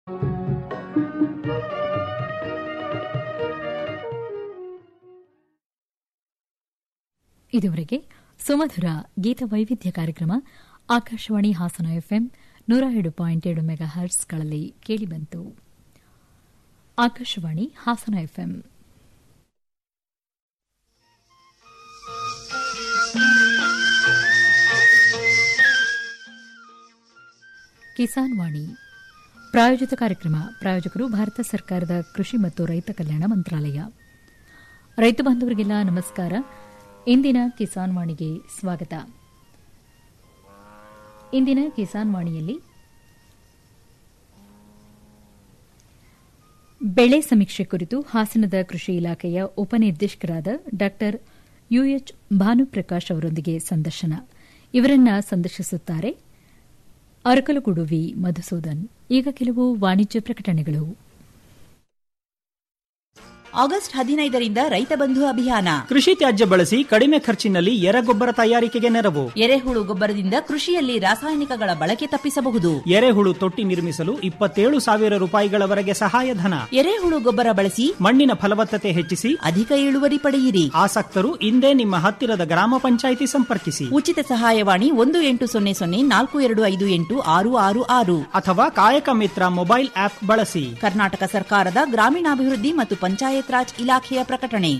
ಇದುವರೆಗೆ ಸುಮಧುರ ಗೀತ ವೈವಿಧ್ಯ ಕಾರ್ಯಕ್ರಮ ಆಕಾಶವಾಣಿ ಹಾಸನ ಎಫ್ಎಂ ನೂರ ಎರಡು ಪಾಯಿಂಟ್ ಏಳು ಮೆಗಾ ಹರ್ಟ್ಸ್ಗಳಲ್ಲಿ ಕೇಳಿಬಂತು ಆಕಾಶವಾಣಿ ಹಾಸನ ಎಫ್ಎಂ ಕಿಸಾನ್ ವಾಣಿ ಪ್ರಾಯೋಜಿತ ಕಾರ್ಯಕ್ರಮ ಪ್ರಾಯೋಜಕರು ಭಾರತ ಸರ್ಕಾರದ ಕೃಷಿ ಮತ್ತು ರೈತ ಕಲ್ಯಾಣ ಮಂತ್ರಾಲಯ ರೈತ ಬಾಂಧವರಿಗೆಲ್ಲ ನಮಸ್ಕಾರ ಇಂದಿನ ಕಿಸಾನ್ ವಾಣಿಗೆ ಸ್ವಾಗತ ಇಂದಿನ ಕಿಸಾನ್ ವಾಣಿಯಲ್ಲಿ ಬೆಳೆ ಸಮೀಕ್ಷೆ ಕುರಿತು ಹಾಸನದ ಕೃಷಿ ಇಲಾಖೆಯ ಉಪನಿರ್ದೇಶಕರಾದ ಡಾ ಯುಎಚ್ ಭಾನುಪ್ರಕಾಶ್ ಅವರೊಂದಿಗೆ ಸಂದರ್ಶನ ಇವರನ್ನ ಸಂದರ್ಶಿಸುತ್ತಾರೆ ಅರಕಲಗೂಡು ವಿ ಮಧುಸೂದನ್ ಈಗ ಕೆಲವು ವಾಣಿಜ್ಯ ಪ್ರಕಟಣೆಗಳು ಆಗಸ್ಟ್ ಹದಿನೈದರಿಂದ ರೈತ ಬಂಧು ಅಭಿಯಾನ ಕೃಷಿ ತ್ಯಾಜ್ಯ ಬಳಸಿ ಕಡಿಮೆ ಖರ್ಚಿನಲ್ಲಿ ಎರೆಗೊಬ್ಬರ ತಯಾರಿಕೆಗೆ ನೆರವು ಎರೆಹುಳು ಗೊಬ್ಬರದಿಂದ ಕೃಷಿಯಲ್ಲಿ ರಾಸಾಯನಿಕಗಳ ಬಳಕೆ ತಪ್ಪಿಸಬಹುದು ಎರೆಹುಳು ತೊಟ್ಟಿ ನಿರ್ಮಿಸಲು ಇಪ್ಪತ್ತೇಳು ಸಾವಿರ ರೂಪಾಯಿಗಳವರೆಗೆ ಸಹಾಯಧನ ಎರೆಹುಳು ಗೊಬ್ಬರ ಬಳಸಿ ಮಣ್ಣಿನ ಫಲವತ್ತತೆ ಹೆಚ್ಚಿಸಿ ಅಧಿಕ ಇಳುವರಿ ಪಡೆಯಿರಿ ಆಸಕ್ತರು ಇಂದೇ ನಿಮ್ಮ ಹತ್ತಿರದ ಗ್ರಾಮ ಪಂಚಾಯಿತಿ ಸಂಪರ್ಕಿಸಿ ಉಚಿತ ಸಹಾಯವಾಣಿ ಒಂದು ಎಂಟು ಸೊನ್ನೆ ಸೊನ್ನೆ ನಾಲ್ಕು ಎರಡು ಐದು ಎಂಟು ಆರು ಆರು ಆರು ಅಥವಾ ಕಾಯಕ ಮಿತ್ರ ಮೊಬೈಲ್ ಆಪ್ ಬಳಸಿ ಕರ್ನಾಟಕ ಸರ್ಕಾರದ ಗ್ರಾಮೀಣಾಭಿವೃದ್ಧಿ ಮತ್ತು ಪಂಚಾಯತ್ ರಾಜ್ ಇಲಾಖೆಯ ಪ್ರಕಟಣೆ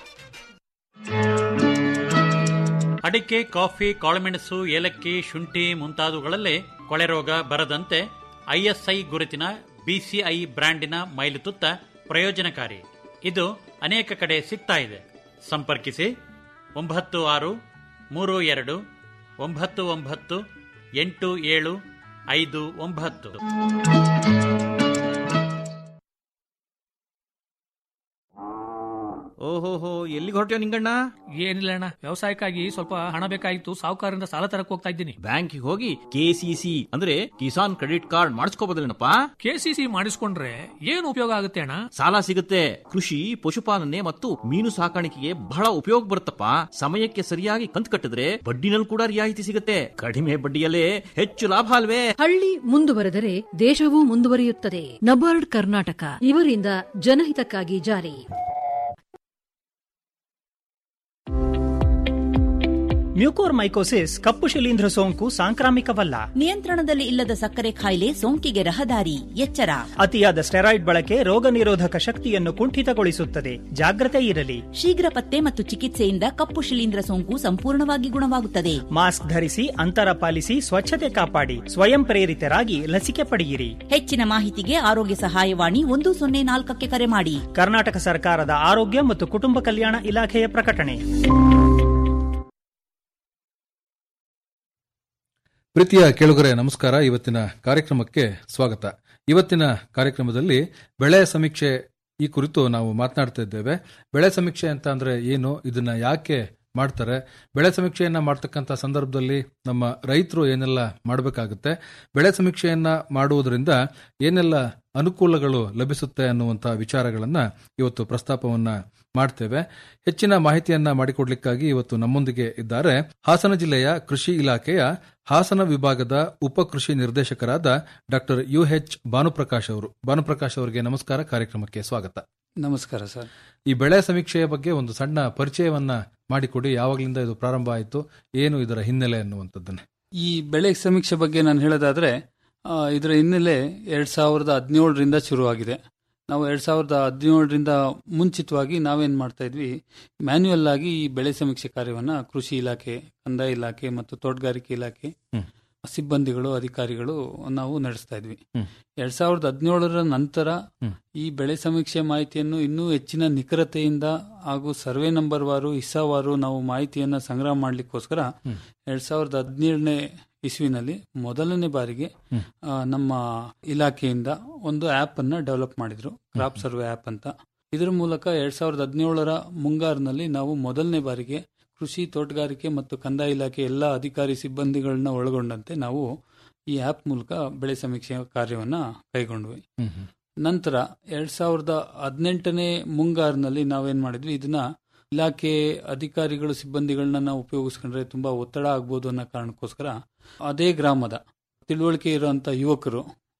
ಅಡಿಕೆ ಕಾಫಿ ಕಾಳುಮೆಣಸು ಏಲಕ್ಕಿ ಶುಂಠಿ ಮುಂತಾದವುಗಳಲ್ಲೇ ಕೊಳೆರೋಗ ಬರದಂತೆ ಐಎಸ್ಐ ಗುರುತಿನ ಬಿಸಿಐ ಬ್ರ್ಯಾಂಡಿನ ಮೈಲುತುತ್ತ ಪ್ರಯೋಜನಕಾರಿ ಇದು ಅನೇಕ ಕಡೆ ಸಿಗ್ತಾ ಇದೆ ಸಂಪರ್ಕಿಸಿ ಒಂಬತ್ತು ಆರು ಮೂರು ಎರಡು ಒಂಬತ್ತು ಒಂಬತ್ತು ಎಂಟು ಏಳು ಐದು ಒಂಬತ್ತು ಓಹೋಹೋ ಎಲ್ಲಿಗೆ ಹೊರಟ್ಯೋ ನಿಂಗಣ್ಣ ಏನಿಲ್ಲ ಅಣ್ಣ ವ್ಯವಸಾಯಕ್ಕಾಗಿ ಸ್ವಲ್ಪ ಹಣ ಬೇಕಾಗಿತ್ತು ಸಾಹುಕಾರರಿಂದ ಸಾಲ ತರಕ್ ಹೋಗ್ತಾ ಇದ್ದೀನಿ ಬ್ಯಾಂಕಿಗೆ ಹೋಗಿ ಕೆಸಿಸಿ ಅಂದ್ರೆ ಕಿಸಾನ್ ಕ್ರೆಡಿಟ್ ಕಾರ್ಡ್ ಮಾಡಿಸ್ಕೋಬೋದಿಲ್ಲನಪ್ಪ ಕೆಸಿಸಿ ಮಾಡಿಸ್ಕೊಂಡ್ರೆ ಏನು ಉಪಯೋಗ ಆಗುತ್ತೆ ಅಣ್ಣ ಸಾಲ ಸಿಗುತ್ತೆ ಕೃಷಿ ಪಶುಪಾಲನೆ ಮತ್ತು ಮೀನು ಸಾಕಾಣಿಕೆಗೆ ಬಹಳ ಉಪಯೋಗ ಬರುತ್ತಪ್ಪ ಸಮಯಕ್ಕೆ ಸರಿಯಾಗಿ ಕಂತು ಕಟ್ಟಿದ್ರೆ ಬಡ್ಡಿನಲ್ಲಿ ಕೂಡ ರಿಯಾಯಿತಿ ಸಿಗುತ್ತೆ ಕಡಿಮೆ ಬಡ್ಡಿಯಲ್ಲೇ ಹೆಚ್ಚು ಲಾಭ ಅಲ್ವೇ ಹಳ್ಳಿ ಮುಂದುವರೆದರೆ ದೇಶವೂ ಮುಂದುವರಿಯುತ್ತದೆ ನಬಾರ್ಡ್ ಕರ್ನಾಟಕ ಇವರಿಂದ ಜನಹಿತಕ್ಕಾಗಿ ಜಾರಿ ಮ್ಯೂಕೋರ್ ಮೈಕೋಸಿಸ್ ಕಪ್ಪು ಶಿಲೀಂಧ್ರ ಸೋಂಕು ಸಾಂಕ್ರಾಮಿಕವಲ್ಲ ನಿಯಂತ್ರಣದಲ್ಲಿ ಇಲ್ಲದ ಸಕ್ಕರೆ ಕಾಯಿಲೆ ಸೋಂಕಿಗೆ ರಹದಾರಿ ಎಚ್ಚರ ಅತಿಯಾದ ಸ್ಟೆರಾಯ್ಡ್ ಬಳಕೆ ರೋಗ ನಿರೋಧಕ ಶಕ್ತಿಯನ್ನು ಕುಂಠಿತಗೊಳಿಸುತ್ತದೆ ಜಾಗ್ರತೆ ಇರಲಿ ಶೀಘ್ರ ಪತ್ತೆ ಮತ್ತು ಚಿಕಿತ್ಸೆಯಿಂದ ಕಪ್ಪು ಶಿಲೀಂಧ್ರ ಸೋಂಕು ಸಂಪೂರ್ಣವಾಗಿ ಗುಣವಾಗುತ್ತದೆ ಮಾಸ್ಕ್ ಧರಿಸಿ ಅಂತರ ಪಾಲಿಸಿ ಸ್ವಚ್ಛತೆ ಕಾಪಾಡಿ ಸ್ವಯಂ ಪ್ರೇರಿತರಾಗಿ ಲಸಿಕೆ ಪಡೆಯಿರಿ ಹೆಚ್ಚಿನ ಮಾಹಿತಿಗೆ ಆರೋಗ್ಯ ಸಹಾಯವಾಣಿ ಒಂದು ಸೊನ್ನೆ ನಾಲ್ಕಕ್ಕೆ ಕರೆ ಮಾಡಿ ಕರ್ನಾಟಕ ಸರ್ಕಾರದ ಆರೋಗ್ಯ ಮತ್ತು ಕುಟುಂಬ ಕಲ್ಯಾಣ ಇಲಾಖೆಯ ಪ್ರಕಟಣೆ ಪ್ರೀತಿಯ ಕೇಳುಗರೆ ನಮಸ್ಕಾರ ಇವತ್ತಿನ ಕಾರ್ಯಕ್ರಮಕ್ಕೆ ಸ್ವಾಗತ ಇವತ್ತಿನ ಕಾರ್ಯಕ್ರಮದಲ್ಲಿ ಬೆಳೆ ಸಮೀಕ್ಷೆ ಈ ಕುರಿತು ನಾವು ಮಾತನಾಡ್ತಾ ಇದ್ದೇವೆ ಬೆಳೆ ಸಮೀಕ್ಷೆ ಅಂತ ಅಂದ್ರೆ ಏನು ಇದನ್ನ ಯಾಕೆ ಮಾಡ್ತಾರೆ ಬೆಳೆ ಸಮೀಕ್ಷೆಯನ್ನ ಮಾಡ್ತಕ್ಕಂಥ ಸಂದರ್ಭದಲ್ಲಿ ನಮ್ಮ ರೈತರು ಏನೆಲ್ಲ ಮಾಡಬೇಕಾಗುತ್ತೆ ಬೆಳೆ ಸಮೀಕ್ಷೆಯನ್ನ ಮಾಡುವುದರಿಂದ ಏನೆಲ್ಲ ಅನುಕೂಲಗಳು ಲಭಿಸುತ್ತೆ ಅನ್ನುವಂಥ ವಿಚಾರಗಳನ್ನ ಇವತ್ತು ಪ್ರಸ್ತಾಪವನ್ನ ಮಾಡ್ತೇವೆ ಹೆಚ್ಚಿನ ಮಾಹಿತಿಯನ್ನ ಮಾಡಿಕೊಡ್ಲಿಕ್ಕಾಗಿ ಇವತ್ತು ನಮ್ಮೊಂದಿಗೆ ಇದ್ದಾರೆ ಹಾಸನ ಜಿಲ್ಲೆಯ ಕೃಷಿ ಇಲಾಖೆಯ ಹಾಸನ ವಿಭಾಗದ ಉಪ ಕೃಷಿ ನಿರ್ದೇಶಕರಾದ ಡಾಕ್ಟರ್ ಯು ಎಚ್ ಭಾನುಪ್ರಕಾಶ್ ಅವರು ಭಾನುಪ್ರಕಾಶ್ ಅವರಿಗೆ ನಮಸ್ಕಾರ ಕಾರ್ಯಕ್ರಮಕ್ಕೆ ಸ್ವಾಗತ ನಮಸ್ಕಾರ ಸರ್ ಈ ಬೆಳೆ ಸಮೀಕ್ಷೆಯ ಬಗ್ಗೆ ಒಂದು ಸಣ್ಣ ಪರಿಚಯವನ್ನ ಮಾಡಿಕೊಡಿ ಯಾವಾಗಲಿಂದ ಇದು ಪ್ರಾರಂಭ ಆಯಿತು ಏನು ಇದರ ಹಿನ್ನೆಲೆ ಅನ್ನುವಂಥದ್ದನ್ನ ಈ ಬೆಳೆ ಸಮೀಕ್ಷೆ ಬಗ್ಗೆ ನಾನು ಹೇಳೋದಾದ್ರೆ ಆ, ಇದರ ಹಿನ್ನೆಲೆ ಎರಡ್ ಸಾವಿರದ ಹದಿನೇಳರಿಂದ ಶುರುವಾಗಿದೆ ನಾವು ಎರಡ್ ಸಾವಿರದ ಹದಿನೇಳರಿಂದ ಮುಂಚಿತವಾಗಿ ನಾವೇನ್ ಮಾಡ್ತಾ ಇದ್ವಿ ಮ್ಯಾನ್ಯುಯಲ್ ಆಗಿ ಈ ಬೆಳೆ ಸಮೀಕ್ಷೆ ಕಾರ್ಯವನ್ನ ಕೃಷಿ ಇಲಾಖೆ ಕಂದಾಯ ಇಲಾಖೆ ಮತ್ತು ತೋಟಗಾರಿಕೆ ಇಲಾಖೆ ಹ್ಮ್. ಸಿಬ್ಬಂದಿಗಳು ಅಧಿಕಾರಿಗಳು ನಾವು ನಡೆಸ್ತಾ ಇದ್ವಿ ಹ್ಮ್. ಎರಡ್ ಸಾವಿರದ ಹದಿನೇಳರ ನಂತರ ಹ್ಮ್. ಈ ಬೆಳೆ ಸಮೀಕ್ಷೆ ಮಾಹಿತಿಯನ್ನು ಇನ್ನೂ ಹೆಚ್ಚಿನ ನಿಖರತೆಯಿಂದ ಹಾಗೂ ಸರ್ವೆ ನಂಬರ್ ವಾರು ಹಿಸ್ಸಾವಾರು ನಾವು ಮಾಹಿತಿಯನ್ನ ಸಂಗ್ರಹ ಮಾಡ್ಲಿಕ್ಕೋಸ್ಕರ ಹ್ಮ್. ಎರಡ್ ಸಾವಿರದ ಹದಿನೇಳನೇ ಇಸ್ವಿನಲ್ಲಿ ಮೊದಲನೇ ಬಾರಿಗೆ ಹ್ಮ್. ಆ, ನಮ್ಮ ಇಲಾಖೆಯಿಂದ ಒಂದು ಆಪ್ ಅನ್ನ ಡೆವಲಪ್ ಮಾಡಿದ್ರು ಕ್ರಾಪ್ ಸರ್ವೆ ಆಪ್ ಅಂತ ಇದರ ಮೂಲಕ ಎರಡ್ ಸಾವಿರದ ಹದಿನೇಳರ ಮುಂಗಾರಿನಲ್ಲಿ ನಾವು ಮೊದಲನೇ ಬಾರಿಗೆ ಕೃಷಿ ತೋಟಗಾರಿಕೆ ಮತ್ತು ಕಂದಾಯ ಇಲಾಖೆ ಎಲ್ಲ ಅಧಿಕಾರಿ ಸಿಬ್ಬಂದಿಗಳನ್ನ ಒಳಗೊಂಡಂತೆ ನಾವು ಈ ಆಪ್ ಮೂಲಕ ಬೆಳೆ ಸಮೀಕ್ಷೆ ಕಾರ್ಯವನ್ನ ಕೈಗೊಂಡ್ವಿ ಹ್ಮ್ ಹ್ಮ್. ನಂತರ ಎರಡ್ ಸಾವಿರದ ಹದಿನೆಂಟನೇ ಮುಂಗಾರಿನಲ್ಲಿ ನಾವೇನ್ ಮಾಡಿದ್ವಿ ಇದನ್ನ ಇಲಾಖೆ ಅಧಿಕಾರಿಗಳು ಸಿಬ್ಬಂದಿಗಳನ್ನ ನಾವು ಉಪಯೋಗಿಸ್ಕೊಂಡ್ರೆ ತುಂಬಾ ಒತ್ತಡ ಆಗ್ಬೋದು ಅನ್ನೋ ಕಾರಣಕ್ಕೋಸ್ಕರ ಅದೇ ಗ್ರಾಮದ ತಿಳುವಳಿಕೆ ಇರುವಂತ ಯುವಕರು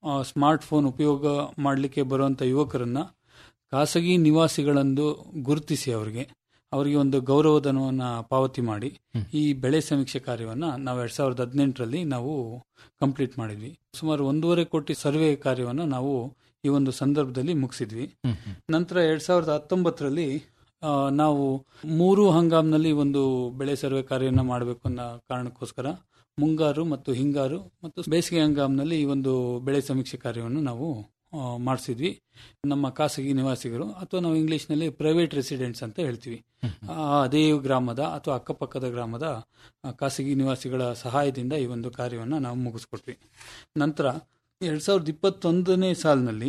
ಸ್ಮಾರ್ಟ್ ಫೋನ್ ಉಪಯೋಗ ಮಾಡಲಿಕ್ಕೆ ಬರುವಂತ ಯುವಕರನ್ನ ಖಾಸಗಿ ನಿವಾಸಿಗಳಂದು ಗುರುತಿಸಿ ಅವರಿಗೆ ಅವರಿಗೆ ಒಂದು ಗೌರವಧನವನ್ನು ಪಾವತಿ ಮಾಡಿ ಈ ಬೆಳೆ ಸಮೀಕ್ಷೆ ಕಾರ್ಯವನ್ನ ನಾವು ಎರಡ್ ಸಾವಿರದ ಹದಿನೆಂಟರಲ್ಲಿ ನಾವು ಕಂಪ್ಲೀಟ್ ಮಾಡಿದ್ವಿ ಸುಮಾರು ಒಂದೂವರೆ ಕೋಟಿ ಸರ್ವೆ ಕಾರ್ಯವನ್ನು ನಾವು ಈ ಒಂದು ಸಂದರ್ಭದಲ್ಲಿ ಮುಗಿಸಿದ್ವಿ ನಂತರ ಎರಡ್ ಸಾವಿರದ ಹತ್ತೊಂಬತ್ತರಲ್ಲಿ ಆ, ನಾವು ಮೂರು ಹಂಗಾಮ್ನಲ್ಲಿ ಒಂದು ಬೆಳೆ ಸರ್ವೆ ಕಾರ್ಯವನ್ನು ಮಾಡಬೇಕು ಅನ್ನೋ ಕಾರಣಕ್ಕೋಸ್ಕರ ಮುಂಗಾರು ಮತ್ತು ಹಿಂಗಾರು ಮತ್ತು ಬೇಸಿಗೆ ಹಂಗಾಮ್ನಲ್ಲಿ ಈ ಒಂದು ಬೆಳೆ ಸಮೀಕ್ಷೆ ಕಾರ್ಯವನ್ನು ನಾವು ಮಾಡಿಸಿದ್ವಿ ನಮ್ಮ ಖಾಸಗಿ ನಿವಾಸಿಗರು ಅಥವಾ ನಾವು ಇಂಗ್ಲಿಷ್ನಲ್ಲಿ ಪ್ರೈವೇಟ್ ರೆಸಿಡೆಂಟ್ಸ್ ಅಂತ ಹೇಳ್ತೀವಿ ಆ, ಅದೇ ಗ್ರಾಮದ ಅಥವಾ ಅಕ್ಕಪಕ್ಕದ ಗ್ರಾಮದ ಆ, ಖಾಸಗಿ ನಿವಾಸಿಗಳ ಸಹಾಯದಿಂದ ಈ ಒಂದು ಕಾರ್ಯವನ್ನು ನಾವು ಮುಗಿಸ್ಕೊಟ್ವಿ ನಂತರ ಎರಡ್ ಸಾವಿರದ ಇಪ್ಪತ್ತೊಂದನೇ ಸಾಲಿನಲ್ಲಿ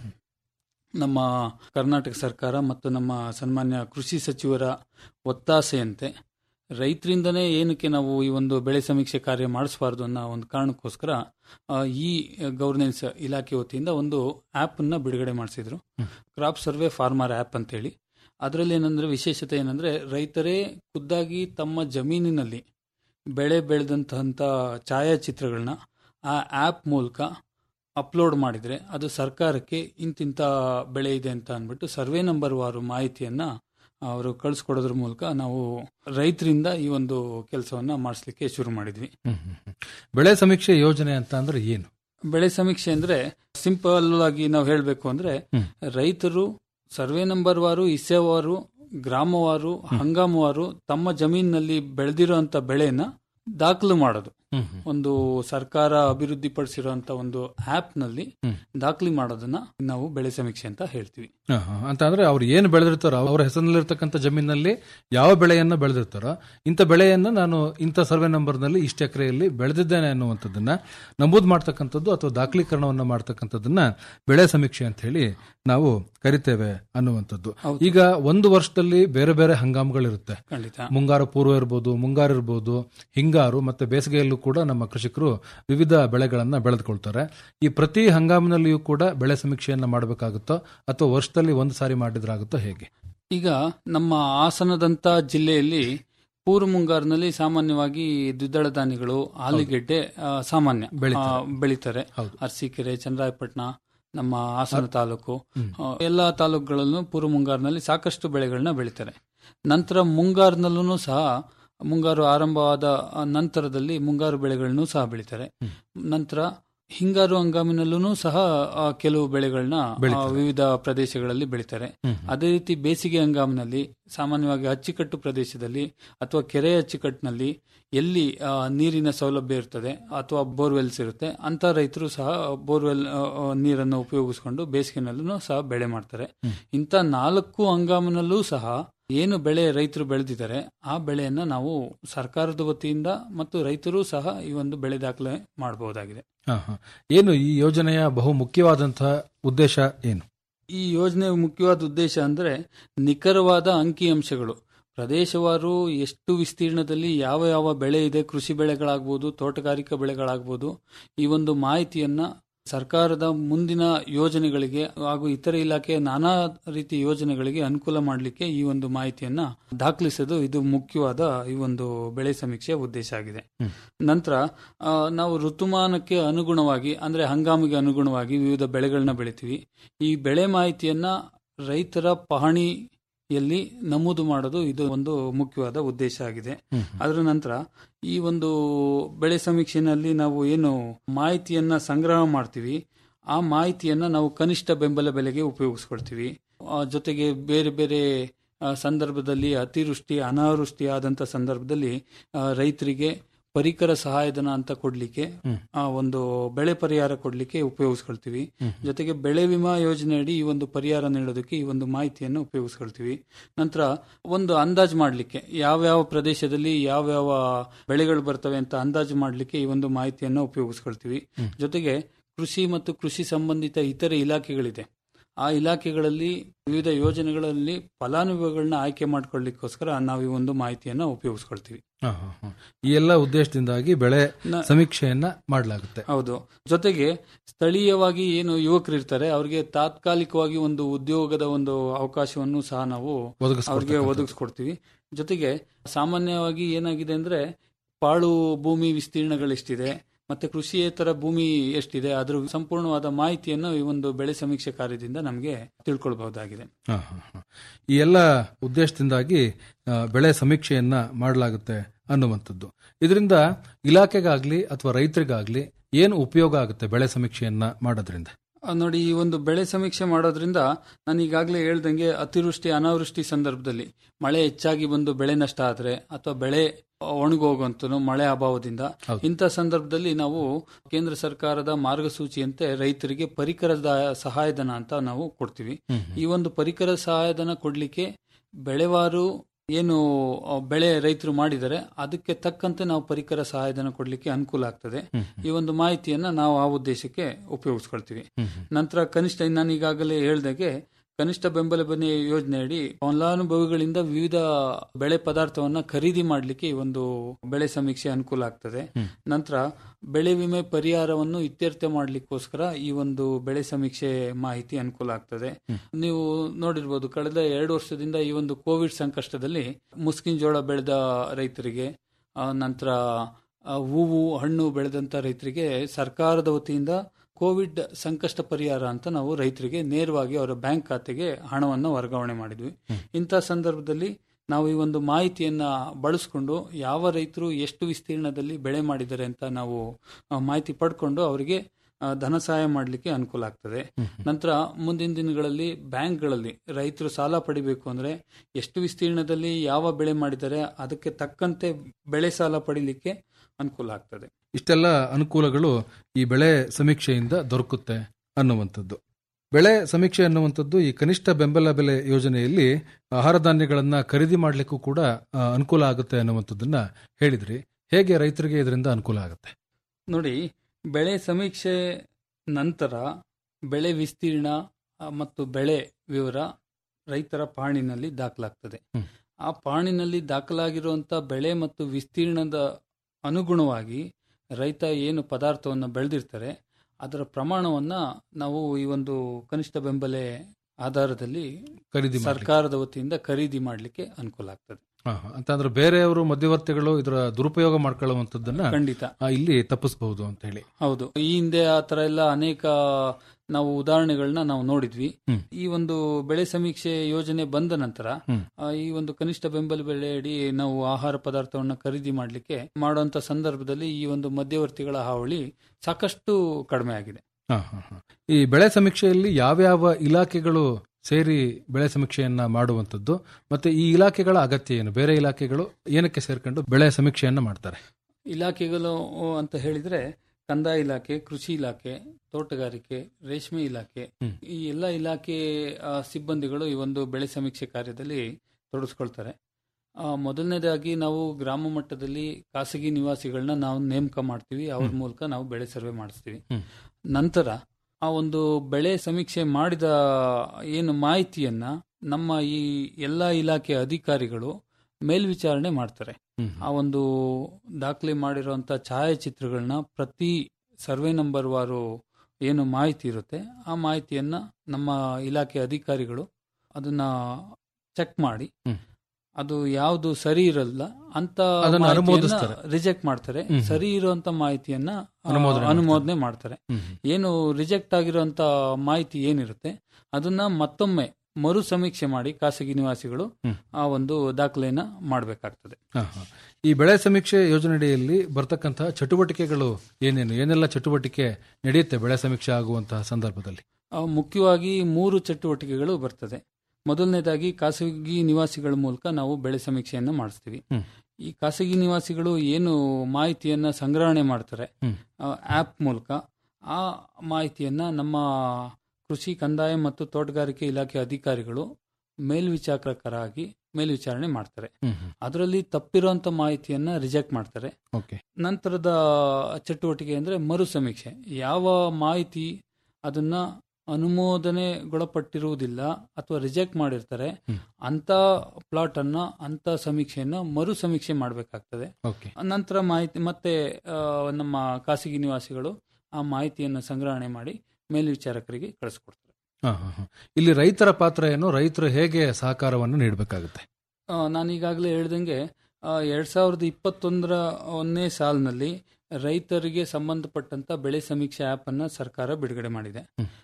ನಮ್ಮ ಕರ್ನಾಟಕ ಸರ್ಕಾರ ಮತ್ತು ನಮ್ಮ ಸನ್ಮಾನ್ಯ ಕೃಷಿ ಸಚಿವರ ಒತ್ತಾಸೆಯಂತೆ ರೈತರಿಂದನೇ ಏನಕ್ಕೆ ನಾವು ಈ ಒಂದು ಬೆಳೆ ಸಮೀಕ್ಷೆ ಕಾರ್ಯ ಮಾಡಿಸಬಾರ್ದು ಅನ್ನೋ ಒಂದು ಕಾರಣಕ್ಕೋಸ್ಕರ ಆ, ಈ ಗವರ್ನೆನ್ಸ್ ಇಲಾಖೆ ವತಿಯಿಂದ ಒಂದು ಆಪ್ ಅನ್ನ ಬಿಡುಗಡೆ ಮಾಡಿಸಿದ್ರು ಕ್ರಾಪ್ ಸರ್ವೆ ಫಾರ್ಮರ್ ಆಪ್ ಅಂತೇಳಿ ಅದರಲ್ಲಿ ಏನಂದ್ರೆ ವಿಶೇಷತೆ ಏನಂದ್ರೆ ರೈತರೇ ಖುದ್ದಾಗಿ ತಮ್ಮ ಜಮೀನಿನಲ್ಲಿ ಬೆಳೆ ಬೆಳೆದಂತಹ ಛಾಯಾಚಿತ್ರಗಳನ್ನ ಆ ಆಪ್ ಮೂಲಕ ಅಪ್ಲೋಡ್ ಮಾಡಿದ್ರೆ ಅದು ಸರ್ಕಾರಕ್ಕೆ ಇಂತಿಂತ ಬೆಳೆ ಇದೆ ಅಂತ ಅಂದ್ಬಿಟ್ಟು ಸರ್ವೆ ನಂಬರ್ ವಾರು ಮಾಹಿತಿಯನ್ನ ಅವರು ಕಳಿಸ್ಕೊಡೋದ್ರ ಮೂಲಕ ನಾವು ರೈತರಿಂದ ಈ ಒಂದು ಕೆಲಸವನ್ನ ಮಾಡಿಸ್ಲಿಕ್ಕೆ ಶುರು ಮಾಡಿದ್ವಿ ಬೆಳೆ ಸಮೀಕ್ಷೆ ಯೋಜನೆ ಅಂತ ಅಂದ್ರೆ ಏನು ಬೆಳೆ ಸಮೀಕ್ಷೆ ಅಂದ್ರೆ ಸಿಂಪಲ್ ಆಗಿ ನಾವು ಹೇಳಬೇಕು ಅಂದ್ರೆ ರೈತರು ಸರ್ವೆ ನಂಬರ್ ವಾರು ಇಸೆವಾರು ಗ್ರಾಮವಾರು ಹಂಗಾಮವಾರು ತಮ್ಮ ಜಮೀನಿನಲ್ಲಿ ಬೆಳೆದಿರುವಂತ ಬೆಳೆನ ದಾಖಲು ಮಾಡೋದು ಒಂದು ಸರ್ಕಾರ ಅಭಿವೃದ್ಧಿಪಡಿಸಿರುವಂತ ಒಂದು ಆಪ್ ನಲ್ಲಿ ದಾಖಲಿ ಮಾಡೋದನ್ನ ನಾವು ಬೆಳೆ ಸಮೀಕ್ಷೆ ಅಂತ ಹೇಳ್ತೀವಿ ಹ, ಹ. ಅಂತ ಅಂದ್ರೆ ಅವ್ರು ಏನು ಬೆಳೆದಿರ್ತಾರೋ ಅವರ ಹೆಸರಿನಲ್ಲಿರ್ತಕ್ಕಂಥ ಜಮೀನಿನಲ್ಲಿ ಯಾವ ಬೆಳೆಯನ್ನ ಬೆಳೆದಿರ್ತಾರೋ ಇಂಥ ಬೆಳೆಯನ್ನ ನಾನು ಇಂಥ ಸರ್ವೆ ನಂಬರ್ನಲ್ಲಿ ಇಷ್ಟು ಎಕರೆಯಲ್ಲಿ ಬೆಳೆದಿದ್ದೇನೆ ಅನ್ನುವಂಥದ್ದನ್ನ ನಮೂದು ಮಾಡ್ತಕ್ಕಂಥದ್ದು ಅಥವಾ ದಾಖಲೀಕರಣವನ್ನ ಮಾಡ್ತಕ್ಕಂಥದ್ದನ್ನ ಬೆಳೆ ಸಮೀಕ್ಷೆ ಅಂತ ಹೇಳಿ ನಾವು ಕರಿತೇವೆ ಅನ್ನುವಂಥದ್ದು ಈಗ ಒಂದು ವರ್ಷದಲ್ಲಿ ಬೇರೆ ಬೇರೆ ಹಂಗಾಮಗಳಿರುತ್ತೆ ಖಂಡಿತ ಮುಂಗಾರು ಪೂರ್ವ ಇರ್ಬೋದು ಮುಂಗಾರು ಇರ್ಬೋದು ಹಿಂಗಾರು ಮತ್ತೆ ಬೇಸಿಗೆಯಲ್ಲೂ ಕೂಡ ನಮ್ಮ ಕೃಷಿಕರು ವಿವಿಧ ಬೆಳೆಗಳನ್ನ ಬೆಳೆದುಕೊಳ್ತಾರೆ ಈ ಪ್ರತಿ ಹಂಗಾಮಿನಲ್ಲಿಯೂ ಕೂಡ ಬೆಳೆ ಸಮೀಕ್ಷೆಯನ್ನ ಮಾಡಬೇಕಾಗುತ್ತೋ ಅಥವಾ ವರ್ಷದಲ್ಲಿ ಒಂದು ಸಾರಿ ಮಾಡಿದ್ರಾಗುತ್ತೋ ಹೇಗೆ ಈಗ ನಮ್ಮ ಹಾಸನದಂತ ಜಿಲ್ಲೆಯಲ್ಲಿ ಪೂರ್ವ ಮುಂಗಾರಿನಲ್ಲಿ ಸಾಮಾನ್ಯವಾಗಿ ದ್ವಿದಳ ಧಾನ್ಯಗಳು ಆಲೂಗೆಡ್ಡೆ ಆ, ಸಾಮಾನ್ಯ ಬೆಳೀತಾರೆ. ಆ, ಬೆಳೀತಾರೆ ಅರಸೀಕೆರೆ ಚನ್ನರಾಯಪಟ್ಟಣ ನಮ್ಮ ಹಾಸನ ತಾಲೂಕು ಆ, ಎಲ್ಲಾ ತಾಲೂಕುಗಳಲ್ಲೂ ಪೂರ್ವ ಮುಂಗಾರಿನಲ್ಲಿ ಸಾಕಷ್ಟು ಬೆಳೆಗಳನ್ನ ಬೆಳೀತಾರೆ ನಂತರ ಮುಂಗಾರಿನಲ್ಲೂ ಸಹ ಮುಂಗಾರು ಆರಂಭವಾದ ಆ, ನಂತರದಲ್ಲಿ ಮುಂಗಾರು ಬೆಳೆಗಳನ್ನು ಸಹ ಬೆಳೀತಾರೆ ನಂತರ ಹಿಂಗಾರು ಹಂಗಾಮಿನಲ್ಲೂ ಸಹ ಆ, ಕೆಲವು ಬೆಳೆಗಳನ್ನ ಆ, ವಿವಿಧ ಪ್ರದೇಶಗಳಲ್ಲಿ ಬೆಳೀತಾರೆ ಅದೇ ರೀತಿ ಬೇಸಿಗೆ ಹಂಗಾಮಿನಲ್ಲಿ ಸಾಮಾನ್ಯವಾಗಿ ಅಚ್ಚುಕಟ್ಟು ಪ್ರದೇಶದಲ್ಲಿ ಅಥವಾ ಕೆರೆ ಅಚ್ಚುಕಟ್ಟಿನಲ್ಲಿ ಎಲ್ಲಿ ಆ, ನೀರಿನ ಸೌಲಭ್ಯ ಇರ್ತದೆ ಅಥವಾ ಬೋರ್ವೆಲ್ಸ್ ಇರುತ್ತೆ ಅಂತ ರೈತರು ಸಹ ಬೋರ್ವೆಲ್ ಆ, ಆ, ನೀರನ್ನು ಉಪಯೋಗಿಸಿಕೊಂಡು ಬೇಸಿಗೆನಲ್ಲೂ ಸಹ ಬೆಳೆ ಮಾಡ್ತಾರೆ ಇಂಥ ನಾಲ್ಕು ಹಂಗಾಮಿನಲ್ಲೂ ಸಹ ಏನು ಬೆಳೆ ರೈತರು ಬೆಳೆದಿದ್ದಾರೆ ಆ ಬೆಳೆಯನ್ನ ನಾವು ಸರ್ಕಾರದ ವತಿಯಿಂದ ಮತ್ತು ರೈತರು ಸಹ ಈ ಒಂದು ಬೆಳೆ ದಾಖಲೆ ಮಾಡಬಹುದಾಗಿದೆ ಹ, ಹ. ಏನು ಈ ಯೋಜನೆಯ ಬಹು ಮುಖ್ಯವಾದಂತಹ ಉದ್ದೇಶ ಏನು ಈ ಯೋಜನೆ ಮುಖ್ಯವಾದ ಉದ್ದೇಶ ಅಂದ್ರೆ ನಿಖರವಾದ ಅಂಕಿಅಂಶಗಳು ಪ್ರದೇಶವಾರು ಎಷ್ಟು ವಿಸ್ತೀರ್ಣದಲ್ಲಿ ಯಾವ ಯಾವ ಬೆಳೆ ಇದೆ ಕೃಷಿ ಬೆಳೆಗಳಾಗ್ಬೋದು ತೋಟಗಾರಿಕಾ ಬೆಳೆಗಳಾಗ್ಬೋದು ಈ ಒಂದು ಮಾಹಿತಿಯನ್ನ ಸರ್ಕಾರದ ಮುಂದಿನ ಯೋಜನೆಗಳಿಗೆ ಹಾಗೂ ಇತರೆ ಇಲಾಖೆಯ ನಾನಾ ರೀತಿ ಯೋಜನೆಗಳಿಗೆ ಅನುಕೂಲ ಮಾಡಲಿಕ್ಕೆ ಈ ಒಂದು ಮಾಹಿತಿಯನ್ನ ದಾಖಲಿಸೋದು ಇದು ಮುಖ್ಯವಾದ ಈ ಒಂದು ಬೆಳೆ ಸಮೀಕ್ಷೆಯ ಉದ್ದೇಶ ಆಗಿದೆ ನಂತರ ಆ, ನಾವು ಋತುಮಾನಕ್ಕೆ ಅನುಗುಣವಾಗಿ ಅಂದ್ರೆ ಹಂಗಾಮಿಗೆ ಅನುಗುಣವಾಗಿ ವಿವಿಧ ಬೆಳೆಗಳನ್ನ ಬೆಳಿತೀವಿ ಈ ಬೆಳೆ ಮಾಹಿತಿಯನ್ನ ರೈತರ ಪಹಣಿಯಲ್ಲಿ ನಮೂದು ಮಾಡೋದು ಇದು ಒಂದು ಮುಖ್ಯವಾದ ಉದ್ದೇಶ ಆಗಿದೆ ಅದರ ನಂತರ ಈ ಒಂದು ಬೆಳೆ ಸಮೀಕ್ಷೆನಲ್ಲಿ ನಾವು ಏನು ಮಾಹಿತಿಯನ್ನ ಸಂಗ್ರಹ ಮಾಡ್ತೀವಿ ಆ ಮಾಹಿತಿಯನ್ನ ನಾವು ಕನಿಷ್ಠ ಬೆಂಬಲ ಬೆಲೆಗೆ ಉಪಯೋಗಿಸ್ಕೊಳ್ತೀವಿ ಆ, ಜೊತೆಗೆ ಬೇರೆ ಬೇರೆ ಆ, ಸಂದರ್ಭದಲ್ಲಿ ಅತಿವೃಷ್ಟಿ ಅನಾವೃಷ್ಟಿ ಆದಂತ ಸಂದರ್ಭದಲ್ಲಿ ಆ, ರೈತರಿಗೆ ಪರಿಕರ ಸಹಾಯಧನ ಅಂತ ಕೊಡ್ಲಿಕ್ಕೆ ಆ ಒಂದು ಬೆಳೆ ಪರಿಹಾರ ಕೊಡ್ಲಿಕ್ಕೆ ಉಪಯೋಗಿಸ್ಕೊಳ್ತೀವಿ ಜೊತೆಗೆ ಬೆಳೆ ವಿಮಾ ಯೋಜನೆಯಡಿ ಈ ಒಂದು ಪರಿಹಾರ ನೀಡೋದಕ್ಕೆ ಈ ಒಂದು ಮಾಹಿತಿಯನ್ನು ಉಪಯೋಗಿಸ್ಕೊಳ್ತೀವಿ ನಂತರ ಒಂದು ಅಂದಾಜು ಮಾಡಲಿಕ್ಕೆ ಯಾವ್ಯಾವ ಪ್ರದೇಶದಲ್ಲಿ ಯಾವ್ಯಾವ ಬೆಳೆಗಳು ಬರ್ತವೆ ಅಂತ ಅಂದಾಜು ಮಾಡಲಿಕ್ಕೆ ಈ ಒಂದು ಮಾಹಿತಿಯನ್ನು ಉಪಯೋಗಿಸ್ಕೊಳ್ತೀವಿ ಜೊತೆಗೆ ಕೃಷಿ ಮತ್ತು ಕೃಷಿ ಸಂಬಂಧಿತ ಇತರೆ ಇಲಾಖೆಗಳಿದೆ ಆ ಇಲಾಖೆಗಳಲ್ಲಿ ವಿವಿಧ ಯೋಜನೆಗಳಲ್ಲಿ ಫಲಾನುಭವಿಗಳನ್ನ ಆಯ್ಕೆ ಮಾಡ್ಕೊಳ್ಳಿಕ್ಕೋಸ್ಕರ ನಾವು ಈ ಒಂದು ಮಾಹಿತಿಯನ್ನ ಉಪಯೋಗಿಸ್ಕೊಳ್ತೀವಿ ಹ, ಹ, ಹ. ಈ ಎಲ್ಲ ಉದ್ದೇಶದಿಂದಾಗಿ ಬೆಳೆ ನ- ಸಮೀಕ್ಷೆಯನ್ನ ಮಾಡಲಾಗುತ್ತೆ ಹೌದು ಜೊತೆಗೆ ಸ್ಥಳೀಯವಾಗಿ ಏನು ಯುವಕರು ಇರ್ತಾರೆ ಅವರಿಗೆ ತಾತ್ಕಾಲಿಕವಾಗಿ ಒಂದು ಉದ್ಯೋಗದ ಒಂದು ಅವಕಾಶವನ್ನು ಸಹ ನಾವು ಅವ್ರಿಗೆ ಒದಗಿಸ್ಕೊಡ್ತೀವಿ ಜೊತೆಗೆ ಸಾಮಾನ್ಯವಾಗಿ ಏನಾಗಿದೆ ಅಂದ್ರೆ ಪಾಳು ಭೂಮಿ ವಿಸ್ತೀರ್ಣಗಳೆಷ್ಟಿದೆ ಮತ್ತೆ ಕೃಷಿಯೇತರ ಭೂಮಿ ಎಷ್ಟಿದೆ ಅದರ ಸಂಪೂರ್ಣವಾದ ಮಾಹಿತಿಯನ್ನು ಈ ಒಂದು ಬೆಳೆ ಸಮೀಕ್ಷೆ ಕಾರ್ಯದಿಂದ ನಮಗೆ ತಿಳ್ಕೊಳ್ಬಹುದಾಗಿದೆ ಹ, ಹ, ಹ. ಈ ಎಲ್ಲ ಉದ್ದೇಶದಿಂದಾಗಿ ಆ, ಬೆಳೆ ಸಮೀಕ್ಷೆಯನ್ನ ಮಾಡಲಾಗುತ್ತೆ ಅನ್ನುವಂಥದ್ದು ಇದರಿಂದ ಇಲಾಖೆಗಾಗ್ಲಿ ಅಥವಾ ರೈತರಿಗಾಗ್ಲಿ ಏನು ಉಪಯೋಗ ಆಗುತ್ತೆ ಬೆಳೆ ಸಮೀಕ್ಷೆಯನ್ನ ಮಾಡೋದ್ರಿಂದ ಆ, ನೋಡಿ ಈ ಒಂದು ಬೆಳೆ ಸಮೀಕ್ಷೆ ಮಾಡೋದ್ರಿಂದ ನಾನು ಈಗಾಗಲೇ ಹೇಳ್ದಂಗೆ ಅತಿವೃಷ್ಟಿ ಅನಾವೃಷ್ಟಿ ಸಂದರ್ಭದಲ್ಲಿ ಮಳೆ ಹೆಚ್ಚಾಗಿ ಬಂದು ಬೆಳೆ ನಷ್ಟ ಆದ್ರೆ ಅಥವಾ ಬೆಳೆ ಒಣಗೋಗುವಂತನು ಮಳೆ ಅಭಾವದಿಂದ ಇಂಥ ಸಂದರ್ಭದಲ್ಲಿ ನಾವು ಕೇಂದ್ರ ಸರ್ಕಾರದ ಮಾರ್ಗಸೂಚಿಯಂತೆ ರೈತರಿಗೆ ಪರಿಕರದ ಸಹಾಯಧನ ಅಂತ ನಾವು ಕೊಡ್ತೀವಿ ಈ ಒಂದು ಪರಿಕರ ಸಹಾಯಧನ ಕೊಡ್ಲಿಕ್ಕೆ ಬೆಳೆವಾರು ಏನು ಆ, ಬೆಳೆ ರೈತರು ಮಾಡಿದರೆ ಅದಕ್ಕೆ ತಕ್ಕಂತೆ ನಾವು ಪರಿಕರ ಸಹಾಯಧನ ಕೊಡ್ಲಿಕ್ಕೆ ಅನುಕೂಲ ಆಗ್ತದೆ ಈ ಒಂದು ಮಾಹಿತಿಯನ್ನ ನಾವು ಆ ಉದ್ದೇಶಕ್ಕೆ ಉಪಯೋಗಿಸ್ಕೊಳ್ತೀವಿ ನಂತರ ಕನಿಷ್ಠ ನಾನು ಈಗಾಗಲೇ ಹೇಳ್ದಾಗೆ ಕನಿಷ್ಠ ಬೆಂಬಲ ಬೆಲೆ ಯೋಜನೆಯಡಿ ಫಲಾನುಭವಿಗಳಿಂದ ವಿವಿಧ ಬೆಳೆ ಪದಾರ್ಥವನ್ನ ಖರೀದಿ ಮಾಡಲಿಕ್ಕೆ ಈ ಒಂದು ಬೆಳೆ ಸಮೀಕ್ಷೆ ಅನುಕೂಲ ಆಗ್ತದೆ ನಂತರ ಬೆಳೆ ವಿಮೆ ಪರಿಹಾರವನ್ನು ಇತ್ಯರ್ಥ ಮಾಡಲಿಕ್ಕೋಸ್ಕರ ಈ ಒಂದು ಬೆಳೆ ಸಮೀಕ್ಷೆ ಮಾಹಿತಿ ಅನುಕೂಲ ಆಗ್ತದೆ ನೀವು ನೋಡಿರ್ಬೋದು ಕಳೆದ ಎರಡು ವರ್ಷದಿಂದ ಈ ಒಂದು ಕೋವಿಡ್ ಸಂಕಷ್ಟದಲ್ಲಿ ಮುಸ್ಕಿನ್ ಜೋಳ ಬೆಳೆದ ರೈತರಿಗೆ ಆ, ನಂತರ ಆ, ಹೂವು ಹಣ್ಣು ಬೆಳೆದಂತ ರೈತರಿಗೆ ಸರ್ಕಾರದ ವತಿಯಿಂದ ಕೋವಿಡ್ ಸಂಕಷ್ಟ ಪರಿಹಾರ ಅಂತ ನಾವು ರೈತರಿಗೆ ನೇರವಾಗಿ ಅವರ ಬ್ಯಾಂಕ್ ಖಾತೆಗೆ ಹಣವನ್ನು ವರ್ಗಾವಣೆ ಮಾಡಿದ್ವಿ ಇಂಥ ಸಂದರ್ಭದಲ್ಲಿ ನಾವು ಈ ಒಂದು ಮಾಹಿತಿಯನ್ನ ಬಳಸ್ಕೊಂಡು ಯಾವ ರೈತರು ಎಷ್ಟು ವಿಸ್ತೀರ್ಣದಲ್ಲಿ ಬೆಳೆ ಮಾಡಿದ್ದಾರೆ ಅಂತ ನಾವು ಆ, ಮಾಹಿತಿ ಪಡ್ಕೊಂಡು ಅವರಿಗೆ ಆ, ಧನ ಸಹಾಯ ಮಾಡಲಿಕ್ಕೆ ಅನುಕೂಲ ಆಗ್ತದೆ ನಂತರ ಮುಂದಿನ ದಿನಗಳಲ್ಲಿ ಬ್ಯಾಂಕ್ಗಳಲ್ಲಿ ರೈತರು ಸಾಲ ಪಡಿಬೇಕು ಅಂದ್ರೆ ಎಷ್ಟು ವಿಸ್ತೀರ್ಣದಲ್ಲಿ ಯಾವ ಬೆಳೆ ಮಾಡಿದ್ದಾರೆ ಅದಕ್ಕೆ ತಕ್ಕಂತೆ ಬೆಳೆ ಸಾಲ ಪಡಿಲಿಕ್ಕೆ ಅನುಕೂಲ ಆಗ್ತದೆ ಇಷ್ಟೆಲ್ಲ ಅನುಕೂಲಗಳು ಈ ಬೆಳೆ ಸಮೀಕ್ಷೆಯಿಂದ ದೊರಕುತ್ತೆ ಅನ್ನುವಂಥದ್ದು ಬೆಳೆ ಸಮೀಕ್ಷೆ ಅನ್ನುವಂಥದ್ದು ಈ ಕನಿಷ್ಠ ಬೆಂಬಲ ಬೆಲೆ ಯೋಜನೆಯಲ್ಲಿ ಆಹಾರ ಧಾನ್ಯಗಳನ್ನ ಖರೀದಿ ಮಾಡಲಿಕ್ಕೂ ಕೂಡ ಆ, ಅನುಕೂಲ ಆಗುತ್ತೆ ಅನ್ನುವಂಥದ್ದನ್ನ ಹೇಳಿದ್ರಿ ಹೇಗೆ ರೈತರಿಗೆ ಇದರಿಂದ ಅನುಕೂಲ ಆಗುತ್ತೆ ನೋಡಿ ಬೆಳೆ ಸಮೀಕ್ಷೆ ನಂತರ ಬೆಳೆ ವಿಸ್ತೀರ್ಣ ಆ, ಮತ್ತು ಬೆಳೆ ವಿವರ ರೈತರ ಪಾಣಿನಲ್ಲಿ ದಾಖಲಾಗ್ತದೆ ಹ್ಮ್. ಆ ಪಾಣಿನಲ್ಲಿ ದಾಖಲಾಗಿರುವಂತ ಬೆಳೆ ಮತ್ತು ವಿಸ್ತೀರ್ಣದ ಅನುಗುಣವಾಗಿ ರೈತ ಏನು ಪದಾರ್ಥವನ್ನು ಬೆಳೆದಿರ್ತಾರೆ ಅದರ ಪ್ರಮಾಣವನ್ನ ನಾವು ಈ ಒಂದು ಕನಿಷ್ಠ ಬೆಂಬಲೆ ಆಧಾರದಲ್ಲಿ ಖರೀದಿ ಮಾಡ್ಲಿಕ್ಕೆ. ಸರ್ಕಾರದ ವತಿಯಿಂದ ಖರೀದಿ ಮಾಡಲಿಕ್ಕೆ ಅನುಕೂಲ ಆಗ್ತದೆ ಹಾ, ಹಾ. ಅಂತಂದ್ರೆ ಬೇರೆಯವರು ಮಧ್ಯವರ್ತಿಗಳು ಇದರ ದುರುಪಯೋಗ ಮಾಡ್ಕೊಳ್ಳುವಂಥದ್ದನ್ನ ಖಂಡಿತ ಆ, ಇಲ್ಲಿ ತಪ್ಪಿಸಬಹುದು ಅಂತ ಹೇಳಿ ಹೌದು ಈ ಹಿಂದೆ ಆ ತರ ಎಲ್ಲ ಅನೇಕ ನಾವು ಉದಾಹರಣೆಗಳನ್ನ ನಾವು ನೋಡಿದ್ವಿ ಹ್ಮ್. ಈ ಒಂದು ಬೆಳೆ ಸಮೀಕ್ಷೆ ಯೋಜನೆ ಬಂದ ನಂತರ ಹ್ಮ್. ಆ, ಈ ಒಂದು ಕನಿಷ್ಠ ಬೆಂಬಲ ಬೆಲೆ ಅಡಿ ನಾವು ಆಹಾರ ಪದಾರ್ಥವನ್ನ ಖರೀದಿ ಮಾಡಲಿಕ್ಕೆ ಮಾಡುವಂತ ಸಂದರ್ಭದಲ್ಲಿ ಈ ಒಂದು ಮಧ್ಯವರ್ತಿಗಳ ಹಾವಳಿ ಸಾಕಷ್ಟು ಕಡಿಮೆ ಆಗಿದೆ ಹಾ, ಹಾ, ಹಾ. ಈ ಬೆಳೆ ಸಮೀಕ್ಷೆಯಲ್ಲಿ ಯಾವ್ಯಾವ ಇಲಾಖೆಗಳು ಸೇರಿ ಬೆಳೆ ಸಮೀಕ್ಷೆಯನ್ನ ಮಾಡುವಂಥದ್ದು ಮತ್ತೆ ಈ ಇಲಾಖೆಗಳ ಅಗತ್ಯ ಏನು ಬೇರೆ ಇಲಾಖೆಗಳು ಏನಕ್ಕೆ ಸೇರ್ಕೊಂಡು ಬೆಳೆ ಸಮೀಕ್ಷೆಯನ್ನ ಮಾಡ್ತಾರೆ ಇಲಾಖೆಗಳು ಅಂತ ಹೇಳಿದ್ರೆ ಕಂದಾಯ ಇಲಾಖೆ ಕೃಷಿ ಇಲಾಖೆ ತೋಟಗಾರಿಕೆ ರೇಷ್ಮೆ ಇಲಾಖೆ ಹ್ಮ್. ಈ ಎಲ್ಲ ಇಲಾಖೆ ಆ, ಸಿಬ್ಬಂದಿಗಳು ಈ ಒಂದು ಬೆಳೆ ಸಮೀಕ್ಷೆ ಕಾರ್ಯದಲ್ಲಿ ತೊಡಗಿಸ್ಕೊಳ್ತಾರೆ ಆ, ಮೊದಲನೇದಾಗಿ ನಾವು ಗ್ರಾಮ ಮಟ್ಟದಲ್ಲಿ ಖಾಸಗಿ ನಿವಾಸಿಗಳನ್ನ ನಾವು ನೇಮಕ ಮಾಡ್ತೀವಿ ಅವ್ರ ಮೂಲಕ ನಾವು ಬೆಳೆ ಸರ್ವೆ ಮಾಡಿಸ್ತೀವಿ ಹ್ಮ್. ನಂತರ ಆ ಒಂದು ಬೆಳೆ ಸಮೀಕ್ಷೆ ಮಾಡಿದ ಏನು ಮಾಹಿತಿಯನ್ನ ನಮ್ಮ ಈ ಎಲ್ಲ ಇಲಾಖೆ ಅಧಿಕಾರಿಗಳು ಮೇಲ್ವಿಚಾರಣೆ ಮಾಡ್ತಾರೆ ಹ್ಮ್. ಆ ಒಂದು ದಾಖಲೆ ಮಾಡಿರುವಂತ ಛಾಯಾಚಿತ್ರಗಳನ್ನ ಪ್ರತಿ ಸರ್ವೆ ನಂಬರ್ ವಾರು ಏನು ಮಾಹಿತಿ ಇರುತ್ತೆ ಆ ಮಾಹಿತಿಯನ್ನ ನಮ್ಮ ಇಲಾಖೆ ಅಧಿಕಾರಿಗಳು ಅದನ್ನ ಚೆಕ್ ಮಾಡಿ ಹ್ಮ್. ಅದು ಯಾವುದು ಸರಿ ಇರಲ್ಲ ಅಂತ ಅದನ್ನ ಅನುಮೋದಿಸ್ತಾರೆ. ರಿಜೆಕ್ಟ್ ಮಾಡ್ತಾರೆ ಹ್ಮ್. ಸರಿ ಇರುವಂತ ಮಾಹಿತಿಯನ್ನ ಆ, ಅನುಮೋದನೆ ಅನುಮೋದನೆ ಮಾಡ್ತಾರೆ ಹ್ಮ್. ಏನು ರಿಜೆಕ್ಟ್ ಆಗಿರುವಂತ ಮಾಹಿತಿ ಏನಿರುತ್ತೆ ಅದನ್ನ ಮತ್ತೊಮ್ಮೆ ಮರು ಸಮೀಕ್ಷೆ ಮಾಡಿ ಖಾಸಗಿ ನಿವಾಸಿಗಳು ಹ್ಮ್. ಆ ಒಂದು ದಾಖಲೆಯನ್ನ ಮಾಡಬೇಕಾಗ್ತದೆ ಹಾ, ಹಾ. ಈ ಬೆಳೆ ಸಮೀಕ್ಷೆ ಯೋಜನೆಯಡಿಯಲ್ಲಿ ಬರ್ತಕ್ಕಂತಹ ಚಟುವಟಿಕೆಗಳು ಏನೇನು ಏನೆಲ್ಲ ಚಟುವಟಿಕೆ ನಡೆಯುತ್ತೆ ಬೆಳೆ ಸಮೀಕ್ಷೆ ಆಗುವಂತಹ ಸಂದರ್ಭದಲ್ಲಿ ಆ, ಮುಖ್ಯವಾಗಿ ಮೂರು ಚಟುವಟಿಕೆಗಳು ಬರ್ತದೆ ಮೊದಲನೇದಾಗಿ ಖಾಸಗಿ ನಿವಾಸಿಗಳ ಮೂಲಕ ನಾವು ಬೆಳೆ ಸಮೀಕ್ಷೆಯನ್ನು ಮಾಡಿಸ್ತೀವಿ ಹ್ಮ್. ಈ ಖಾಸಗಿ ನಿವಾಸಿಗಳು ಏನು ಮಾಹಿತಿಯನ್ನ ಸಂಗ್ರಹಣೆ ಮಾಡ್ತಾರೆ ಹ್ಮ್. ಆಪ್ ಮೂಲಕ ಆ ಮಾಹಿತಿಯನ್ನ ನಮ್ಮ ಕೃಷಿ ಕಂದಾಯ ಮತ್ತು ತೋಟಗಾರಿಕೆ ಇಲಾಖೆ ಅಧಿಕಾರಿಗಳು ಮೇಲ್ವಿಚಾರಕರಾಗಿ ಮೇಲ್ವಿಚಾರಣೆ ಮಾಡ್ತಾರೆ ಹ್ಮ್, ಹ್ಮ್. ಅದರಲ್ಲಿ ತಪ್ಪಿರುವಂತ ಮಾಹಿತಿಯನ್ನ ರಿಜೆಕ್ಟ್ ಮಾಡ್ತಾರೆ ಓಕೆ ನಂತರದ ಚಟುವಟಿಕೆ ಅಂದ್ರೆ ಮರು ಸಮೀಕ್ಷೆ ಯಾವ ಮಾಹಿತಿ ಅದನ್ನ ಅನುಮೋದನೆಗೊಳಪಟ್ಟಿರುವುದಿಲ್ಲ ಅಥವಾ ರಿಜೆಕ್ಟ್ ಮಾಡಿರ್ತಾರೆ ಹ್ಮ್. ಅಂತ ಪ್ಲಾಟ್ ಅನ್ನ ಅಂತ ಸಮೀಕ್ಷೆಯನ್ನ ಮರು ಸಮೀಕ್ಷೆ ಮಾಡಬೇಕಾಗ್ತದೆ ಓಕೆ ನಂತರ ಮಾಹಿತಿ ಮತ್ತೆ ಆ, ನಮ್ಮ ಖಾಸಗಿ ನಿವಾಸಿಗಳು ಆ ಮಾಹಿತಿಯನ್ನು ಸಂಗ್ರಹಣೆ ಮಾಡಿ ಮೇಲ್ವಿಚಾರಕರಿಗೆ ಕಳಿಸ್ಕೊಡ್ತಾರೆ ಹಾ, ಹಾ, ಹಾ. ಇಲ್ಲಿ ರೈತರ ಪಾತ್ರ ಏನು ರೈತರು ಹೇಗೆ ಸಹಕಾರವನ್ನು ನೀಡಬೇಕಾಗುತ್ತೆ ಆ, ನಾನು ಈಗಾಗಲೇ ಹೇಳ್ದಂಗೆ ಆ, ಎರಡ್ ಸಾವಿರದ ಇಪ್ಪತ್ತೊಂದರ ಒಂದನೇ ಸಾಲಿನಲ್ಲಿ ರೈತರಿಗೆ ಸಂಬಂಧಪಟ್ಟಂತ ಬೆಳೆ ಸಮೀಕ್ಷೆ ಆಪ್ ಅನ್ನ ಸರ್ಕಾರ ಬಿಡುಗಡೆ ಮಾಡಿದೆ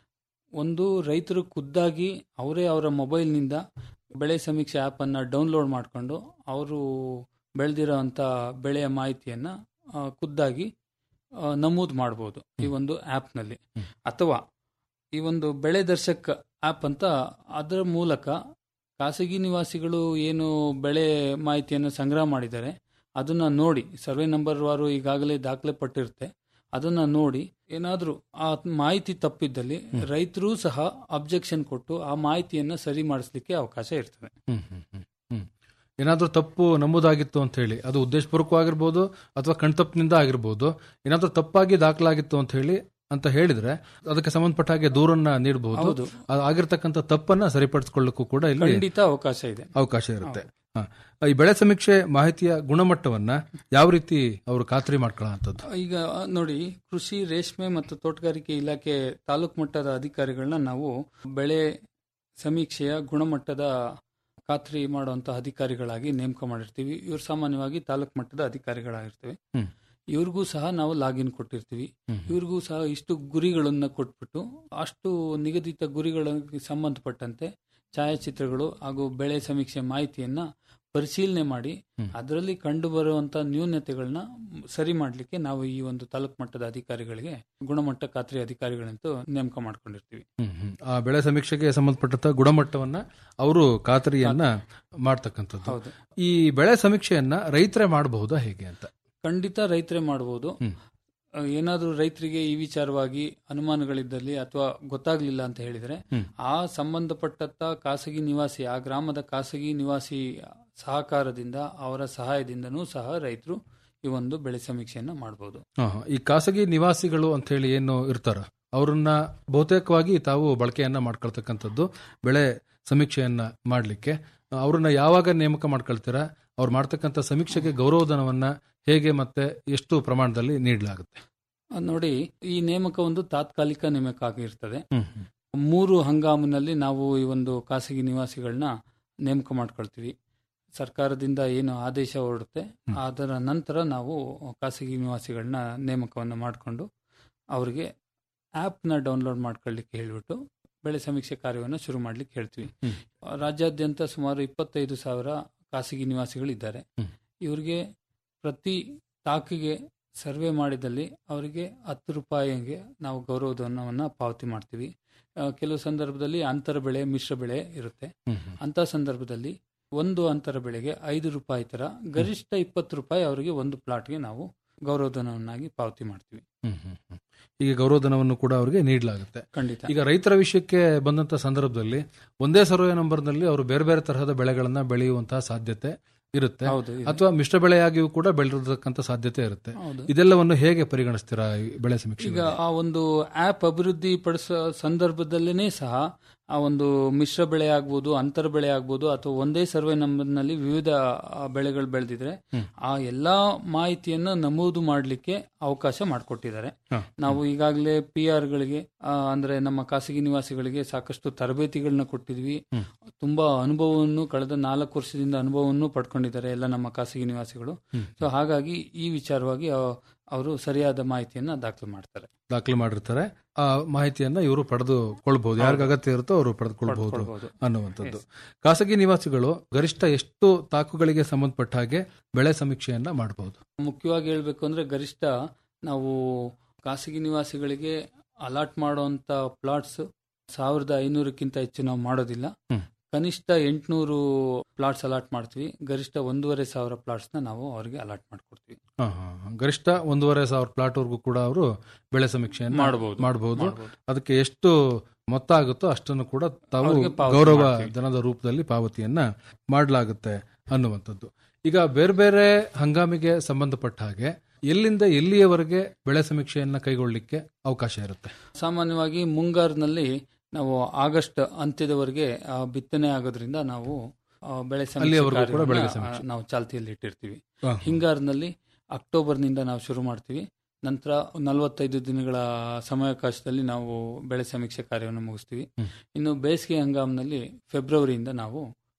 ಒಂದು ರೈತರು ಖುದ್ದಾಗಿ ಅವರೇ ಅವರ ಮೊಬೈಲ್ನಿಂದ ಬೆಳೆ ಸಮೀಕ್ಷೆ ಆಪ್ ಅನ್ನ ಡೌನ್ಲೋಡ್ ಮಾಡಿಕೊಂಡು ಅವರು ಬೆಳೆದಿರೋಂಥ ಬೆಳೆಯ ಮಾಹಿತಿಯನ್ನ ಆ, ಖುದ್ದಾಗಿ ಆ, ನಮೂದು ಮಾಡಬಹುದು ಈ ಒಂದು ಆಪ್ನಲ್ಲಿ ಅಥವಾ ಈ ಒಂದು ಬೆಳೆ ದರ್ಶಕ್ ಆಪ್ ಅಂತ ಅದರ ಮೂಲಕ ಖಾಸಗಿ ನಿವಾಸಿಗಳು ಏನು ಬೆಳೆ ಮಾಹಿತಿಯನ್ನು ಸಂಗ್ರಹ ಮಾಡಿದ್ದಾರೆ ಅದನ್ನ ನೋಡಿ ಸರ್ವೆ ನಂಬರ್ ವಾರು ಈಗಾಗಲೇ ದಾಖಲೆ ಪಟ್ಟಿರುತ್ತೆ ಅದನ್ನ ನೋಡಿ ಏನಾದರೂ ಆ ಮಾಹಿತಿ ತಪ್ಪಿದ್ದಲ್ಲಿ ರೈತರು ಸಹ ಅಬ್ಜೆಕ್ಷನ್ ಕೊಟ್ಟು ಆ ಮಾಹಿತಿಯನ್ನ ಸರಿ ಮಾಡಿಸ್ಲಿಕ್ಕೆ ಅವಕಾಶ ಇರ್ತದೆ ಹ್ಮ್, ಹ್ಮ್, ಹ್ಮ್, ಹ್ಮ್. ಏನಾದ್ರೂ ತಪ್ಪು ನಮೂದಾಗಿತ್ತು ಅಂತ ಹೇಳಿ ಅದು ಉದ್ದೇಶಪೂರ್ವಕವಾಗಿರ್ಬೋದು ಅಥವಾ ಕಣ್ತಪ್ಪಿನಿಂದ ಆಗಿರ್ಬೋದು ಏನಾದ್ರೂ ತಪ್ಪಾಗಿ ದಾಖಲಾಗಿತ್ತು ಅಂತ ಹೇಳಿ ಅಂತ ಹೇಳಿದ್ರೆ ಅದಕ್ಕೆ ಸಂಬಂಧಪಟ್ಟ ಹಾಗೆ ದೂರನ್ನ ನೀಡಬಹುದು ಹೌದು. ಆಗಿರ್ತಕ್ಕಂಥ ತಪ್ಪನ್ನ ಸರಿಪಡಿಸಿಕೊಳ್ಳಕ್ಕೂ ಕೂಡ ಇಲ್ಲಿ ಖಂಡಿತ ಅವಕಾಶ ಇದೆ ಅವಕಾಶ ಇರುತ್ತೆ ಹ. ಈ ಬೆಳೆ ಸಮೀಕ್ಷೆ ಮಾಹಿತಿಯ ಗುಣಮಟ್ಟವನ್ನ ಯಾವ ರೀತಿ ಅವರು ಖಾತ್ರಿ ಮಾಡ್ಕೊಳ್ಳೋಂಥದ್ದು ಈಗ ನೋಡಿ ಕೃಷಿ ರೇಷ್ಮೆ ಮತ್ತು ತೋಟಗಾರಿಕೆ ಇಲಾಖೆ ತಾಲೂಕು ಮಟ್ಟದ ಅಧಿಕಾರಿಗಳನ್ನ ನಾವು ಬೆಳೆ ಸಮೀಕ್ಷೆಯ ಗುಣಮಟ್ಟದ ಖಾತ್ರಿ ಮಾಡುವಂತ ಅಧಿಕಾರಿಗಳಾಗಿ ನೇಮಕ ಮಾಡಿರ್ತೀವಿ ಇವ್ರು ಸಾಮಾನ್ಯವಾಗಿ ತಾಲೂಕು ಮಟ್ಟದ ಅಧಿಕಾರಿಗಳಾಗಿರ್ತವೆ ಹ್ಮ್. ಇವ್ರಿಗೂ ಸಹ ನಾವು ಲಾಗಿನ್ ಕೊಟ್ಟಿರ್ತೀವಿ ಹ್ಮ್. ಇವ್ರಿಗೂ ಸಹ ಇಷ್ಟು ಗುರಿಗಳನ್ನ ಕೊಟ್ಬಿಟ್ಟು ಅಷ್ಟು ನಿಗದಿತ ಗುರಿಗಳಿಗೆ ಸಂಬಂಧಪಟ್ಟಂತೆ ಛಾಯಾಚಿತ್ರಗಳು ಹಾಗೂ ಬೆಳೆ ಸಮೀಕ್ಷೆ ಮಾಹಿತಿಯನ್ನ ಪರಿಶೀಲನೆ ಮಾಡಿ ಹ್ಮ್. ಅದರಲ್ಲಿ ಕಂಡು ಬರುವಂತ ನ್ಯೂನತೆಗಳನ್ನ ಸರಿ ಮಾಡಲಿಕ್ಕೆ ನಾವು ಈ ಒಂದು ತಾಲೂಕು ಮಟ್ಟದ ಅಧಿಕಾರಿಗಳಿಗೆ ಗುಣಮಟ್ಟ ಖಾತ್ರಿ ಅಧಿಕಾರಿಗಳಂತೂ ನೇಮಕ ಮಾಡ್ಕೊಂಡಿರ್ತೀವಿ ಹ್ಮ್, ಹ್ಮ್. ಆ ಬೆಳೆ ಸಮೀಕ್ಷೆಗೆ ಸಂಬಂಧಪಟ್ಟಂತ ಗುಣಮಟ್ಟವನ್ನ ಅವರು ಖಾತರಿಯನ್ನ ಮಾಡ್ತಕ್ಕಂಥದ್ದು ಹೌದು ಈ ಬೆಳೆ ಸಮೀಕ್ಷೆಯನ್ನ ರೈತರೇ ಮಾಡಬಹುದಾ ಹೇಗೆ ಅಂತ ಖಂಡಿತ ರೈತರೇ ಮಾಡಬಹುದು ಹ್ಮ್. ಏನಾದರೂ ರೈತರಿಗೆ ಈ ವಿಚಾರವಾಗಿ ಅನುಮಾನಗಳಿದ್ದಲ್ಲಿ ಅಥವಾ ಗೊತ್ತಾಗ್ಲಿಲ್ಲ ಅಂತ ಹೇಳಿದ್ರೆ ಹ್ಮ್. ಆ ಸಂಬಂಧಪಟ್ಟಂತ ಖಾಸಗಿ ನಿವಾಸಿ ಆ ಗ್ರಾಮದ ಖಾಸಗಿ ನಿವಾಸಿ ಸಹಕಾರದಿಂದ ಅವರ ಸಹಾಯದಿಂದನೂ ಸಹ ರೈತರು ಈ ಒಂದು ಬೆಳೆ ಸಮೀಕ್ಷೆಯನ್ನ ಮಾಡಬಹುದು ಹಾ, ಹಾ. ಈ ಖಾಸಗಿ ನಿವಾಸಿಗಳು ಅಂತ ಹೇಳಿ ಏನು ಇರ್ತಾರ ಅವ್ರನ್ನ ಬಹುತೇಕವಾಗಿ ತಾವು ಬಳಕೆಯನ್ನ ಮಾಡ್ಕೊಳ್ತಕ್ಕಂಥದ್ದು ಬೆಳೆ ಸಮೀಕ್ಷೆಯನ್ನ ಮಾಡ್ಲಿಕ್ಕೆ ಅವ್ರನ್ನ ಯಾವಾಗ ನೇಮಕ ಮಾಡ್ಕೊಳ್ತೀರಾ ಅವ್ರು ಮಾಡ್ತಕ್ಕಂಥ ಸಮೀಕ್ಷೆಗೆ ಗೌರವಧನವನ್ನ ಹೇಗೆ ಮತ್ತೆ ಎಷ್ಟು ಪ್ರಮಾಣದಲ್ಲಿ ನೀಡಲಾಗುತ್ತೆ ಅಹ್ ನೋಡಿ ಈ ನೇಮಕ ಒಂದು ತಾತ್ಕಾಲಿಕ ನೇಮಕ ಆಗಿರ್ತದೆ ಹ್ಮ್, ಹ್ಮ್. ಮೂರು ಹಂಗಾಮಿನಲ್ಲಿ ನಾವು ಈ ಒಂದು ಖಾಸಗಿ ನಿವಾಸಿಗಳನ್ನ ನೇಮಕ ಮಾಡ್ಕೊಳ್ತೀವಿ ಸರ್ಕಾರದಿಂದ ಏನು ಆದೇಶ ಹೊರಡುತ್ತೆ ಅದರ ನಂತರ ನಾವು ಖಾಸಗಿ ನಿವಾಸಿಗಳನ್ನ ನೇಮಕವನ್ನು ಮಾಡಿಕೊಂಡು ಅವರಿಗೆ ಆ್ಯಪ್ನ ಡೌನ್ಲೋಡ್ ಮಾಡ್ಕೊಳ್ಳಿಕ್ಕೆ ಹೇಳಿಬಿಟ್ಟು ಬೆಳೆ ಸಮೀಕ್ಷೆ ಕಾರ್ಯವನ್ನು ಶುರು ಮಾಡ್ಲಿಕ್ಕೆ ಹೇಳ್ತೀವಿ ಹ್ಮ್. ರಾಜ್ಯಾದ್ಯಂತ ಸುಮಾರು ಇಪ್ಪತ್ತೈದು ಸಾವಿರ ಖಾಸಗಿ ನಿವಾಸಿಗಳಿದ್ದಾರೆ ಹ್ಮ್. ಇವರಿಗೆ ಪ್ರತಿ ತಾಕಿಗೆ ಸರ್ವೆ ಮಾಡಿದಲ್ಲಿ ಅವರಿಗೆ ಹತ್ತು ರೂಪಾಯಿಗೆ ನಾವು ಗೌರವಧನವನ್ನು ಪಾವತಿ ಮಾಡ್ತೀವಿ ಆ, ಕೆಲವು ಸಂದರ್ಭದಲ್ಲಿ ಅಂತರ ಬೆಳೆ ಮಿಶ್ರ ಬೆಳೆ ಇರುತ್ತೆ ಹ್ಮ್, ಹ್ಮ್. ಅಂತ ಸಂದರ್ಭದಲ್ಲಿ ಒಂದು ಅಂತರ ಬೆಳೆಗೆ ಐದು ರೂಪಾಯಿ ತರ ಗರಿಷ್ಠ ಇಪ್ಪತ್ತು ರೂಪಾಯಿ ಅವರಿಗೆ ಒಂದು ಪ್ಲಾಟ್ಗೆ ನಾವು ಗೌರವಧನವನ್ನಾಗಿ ಪಾವತಿ ಮಾಡ್ತೀವಿ ಹ್ಮ್, ಹ್ಮ್, ಹ್ಮ್. ಈಗ ಗೌರವಧನವನ್ನು ಕೂಡ ಅವರಿಗೆ ನೀಡಲಾಗುತ್ತೆ ಖಂಡಿತ ಈಗ ರೈತರ ವಿಷಯಕ್ಕೆ ಬಂದಂತ ಸಂದರ್ಭದಲ್ಲಿ ಒಂದೇ ಸರ್ವೆ ನಂಬರ್ನಲ್ಲಿ ಅವರು ಬೇರೆ ಬೇರೆ ತರಹದ ಬೆಳೆಗಳನ್ನ ಬೆಳೆಯುವಂತಹ ಸಾಧ್ಯತೆ ಇರುತ್ತೆ ಹೌದು ಇದೆ. ಅಥವಾ ಮಿಶ್ರ ಬೆಳೆಯಾಗಿಯೂ ಕೂಡ ಬೆಳೆದಿರತಕ್ಕಂಥ ಸಾಧ್ಯತೆ ಇರುತ್ತೆ ಹೌದು. ಇದೆಲ್ಲವನ್ನು ಹೇಗೆ ಪರಿಗಣಿಸ್ತೀರಾ ಈ ಬೆಳೆ ಸಮೀಕ್ಷೆ ಈಗ ಆ ಒಂದು ಆಪ್ ಅಭಿವೃದ್ಧಿ ಪಡಿಸೋ ಸಂದರ್ಭದಲ್ಲೇ ಸಹ ಆ ಒಂದು ಮಿಶ್ರ ಬೆಳೆ ಆಗ್ಬೋದು ಅಂತರ ಬೆಳೆ ಆಗ್ಬೋದು ಅಥವಾ ಒಂದೇ ಸರ್ವೆ ನಂಬರ್ನಲ್ಲಿ ವಿವಿಧ ಆ, ಬೆಳೆಗಳು ಬೆಳೆದಿದ್ರೆ ಹ್ಮ್. ಆ ಎಲ್ಲಾ ಮಾಹಿತಿಯನ್ನು ನಮೂದು ಮಾಡಲಿಕ್ಕೆ ಅವಕಾಶ ಮಾಡಿಕೊಟ್ಟಿದ್ದಾರೆ ಹ. ನಾವು ಈಗಾಗಲೇ ಪಿ ಆರ್ಗಳಿಗೆ ಅಂದ್ರೆ ನಮ್ಮ ಖಾಸಗಿ ನಿವಾಸಿಗಳಿಗೆ ಸಾಕಷ್ಟು ತರಬೇತಿಗಳನ್ನ ಕೊಟ್ಟಿದ್ವಿ ಹ್ಮ್. ತುಂಬಾ ಅನುಭವವನ್ನು ಕಳೆದ ನಾಲ್ಕು ವರ್ಷದಿಂದ ಅನುಭವವನ್ನು ಪಡ್ಕೊಂಡಿದ್ದಾರೆ ಎಲ್ಲ ನಮ್ಮ ಖಾಸಗಿ ನಿವಾಸಿಗಳು ಹ್ಮ್. ಸೊ ಹಾಗಾಗಿ ಈ ವಿಚಾರವಾಗಿ ಅವ- ಅವರು ಸರಿಯಾದ ಮಾಹಿತಿಯನ್ನ ದಾಖಲು ಮಾಡ್ತಾರೆ ದಾಖಲೆ ಮಾಡಿರ್ತಾರೆ ಆ ಮಾಹಿತಿಯನ್ನ ಇವರು ಪಡೆದುಕೊಳ್ಬಹುದು ಯಾರಿಗ ಅಗತ್ಯ ಇರುತ್ತೋ ಅವರು ಪಡೆದುಕೊಳ್ಬಹುದು ಪಡ್ಕೊಳ್ಬಹುದು. ಅನ್ನುವಂಥದ್ದು ಖಾಸಗಿ ನಿವಾಸಿಗಳು ಗರಿಷ್ಠ ಎಷ್ಟು ತಾಕುಗಳಿಗೆ ಸಂಬಂಧಪಟ್ಟ ಹಾಗೆ ಬೆಳೆ ಸಮೀಕ್ಷೆಯನ್ನ ಮಾಡಬಹುದು ಮುಖ್ಯವಾಗಿ ಹೇಳ್ಬೇಕು ಅಂದ್ರೆ ಗರಿಷ್ಠ ನಾವು ಖಾಸಗಿ ನಿವಾಸಿಗಳಿಗೆ ಅಲಾಟ್ ಮಾಡುವಂತ ಪ್ಲಾಟ್ಸ್ ಸಾವಿರದ ಐನೂರಕ್ಕಿಂತ ಹೆಚ್ಚು ನಾವು ಮಾಡೋದಿಲ್ಲ ಹ್ಮ್. ಕನಿಷ್ಠ ಎಂಟುನೂರು ಪ್ಲಾಟ್ಸ್ ಅಲಾಟ್ ಮಾಡ್ತೀವಿ ಗರಿಷ್ಠ ಒಂದೂವರೆ ಸಾವಿರ ಪ್ಲಾಟ್ಸ್ ನ ನಾವು ಅವರಿಗೆ ಅಲಾಟ್ ಮಾಡ್ಕೊಡ್ತೀವಿ ಹಾ, ಹಾ, ಹಾ. ಗರಿಷ್ಠ ಒಂದೂವರೆ ಸಾವಿರ ಪ್ಲಾಟ್ ವರ್ಗೂ ಕೂಡ ಅವರು ಬೆಳೆ ಸಮೀಕ್ಷೆಯನ್ನ ಮಾಡ್ಬೋದು. ಮಾಡಬಹುದು ಮಾಡ್ಬೋದು. ಅದಕ್ಕೆ ಎಷ್ಟು ಮೊತ್ತ ಆಗುತ್ತೋ ಅಷ್ಟನ್ನು ಕೂಡ ತಾವು ಅವ್ರಿಗೆ ಪಾವತಿ ಗೌರವ ಮಾಡ್ತೀವಿ. ಧನದ ರೂಪದಲ್ಲಿ ಪಾವತಿಯನ್ನ ಮಾಡಲಾಗುತ್ತೆ ಅನ್ನುವಂಥದ್ದು ಈಗ ಬೇರೆ ಬೇರೆ ಹಂಗಾಮಿಗೆ ಸಂಬಂಧಪಟ್ಟ ಹಾಗೆ ಎಲ್ಲಿಂದ ಎಲ್ಲಿಯವರೆಗೆ ಬೆಳೆ ಸಮೀಕ್ಷೆಯನ್ನ ಕೈಗೊಳ್ಳಲಿಕ್ಕೆ ಅವಕಾಶ ಇರುತ್ತೆ ಸಾಮಾನ್ಯವಾಗಿ ಮುಂಗಾರಿನಲ್ಲಿ ನಾವು ಆಗಸ್ಟ್ ಅಂತ್ಯದವರೆಗೆ ಆ, ಬಿತ್ತನೆ ಆಗೋದ್ರಿಂದ ನಾವು ಆ, ಬೆಳೆ ಸಮೀಕ್ಷೆ ಅಲ್ಲಿಯವರೆಗೂ ಕೂಡ ಕಾರ್ಯವನ್ನ, ಬೆಳೆ ಆ, ಸಮೀಕ್ಷೆ. ನಾವು ಚಾಲ್ತಿಯಲ್ಲಿ ಇಟ್ಟಿರ್ತೀವಿ ಹಾ. ಹಿಂಗಾರಿನಲ್ಲಿ ಅಕ್ಟೋಬರ್ನಿಂದ ನಾವು ಶುರು ಮಾಡ್ತೀವಿ ನಂತರ ನಲವತ್ತೈದು ದಿನಗಳ ಸಮಯಾವಕಾಶದಲ್ಲಿ ನಾವು ಬೆಳೆ ಸಮೀಕ್ಷೆ ಕಾರ್ಯವನ್ನು ಮುಗಿಸ್ತೀವಿ ಹ್ಮ್. ಇನ್ನು ಬೇಸಿಗೆ ಹಂಗಾಮಿನಲ್ಲಿ ಫೆಬ್ರವರಿಯಿಂದ ನಾವು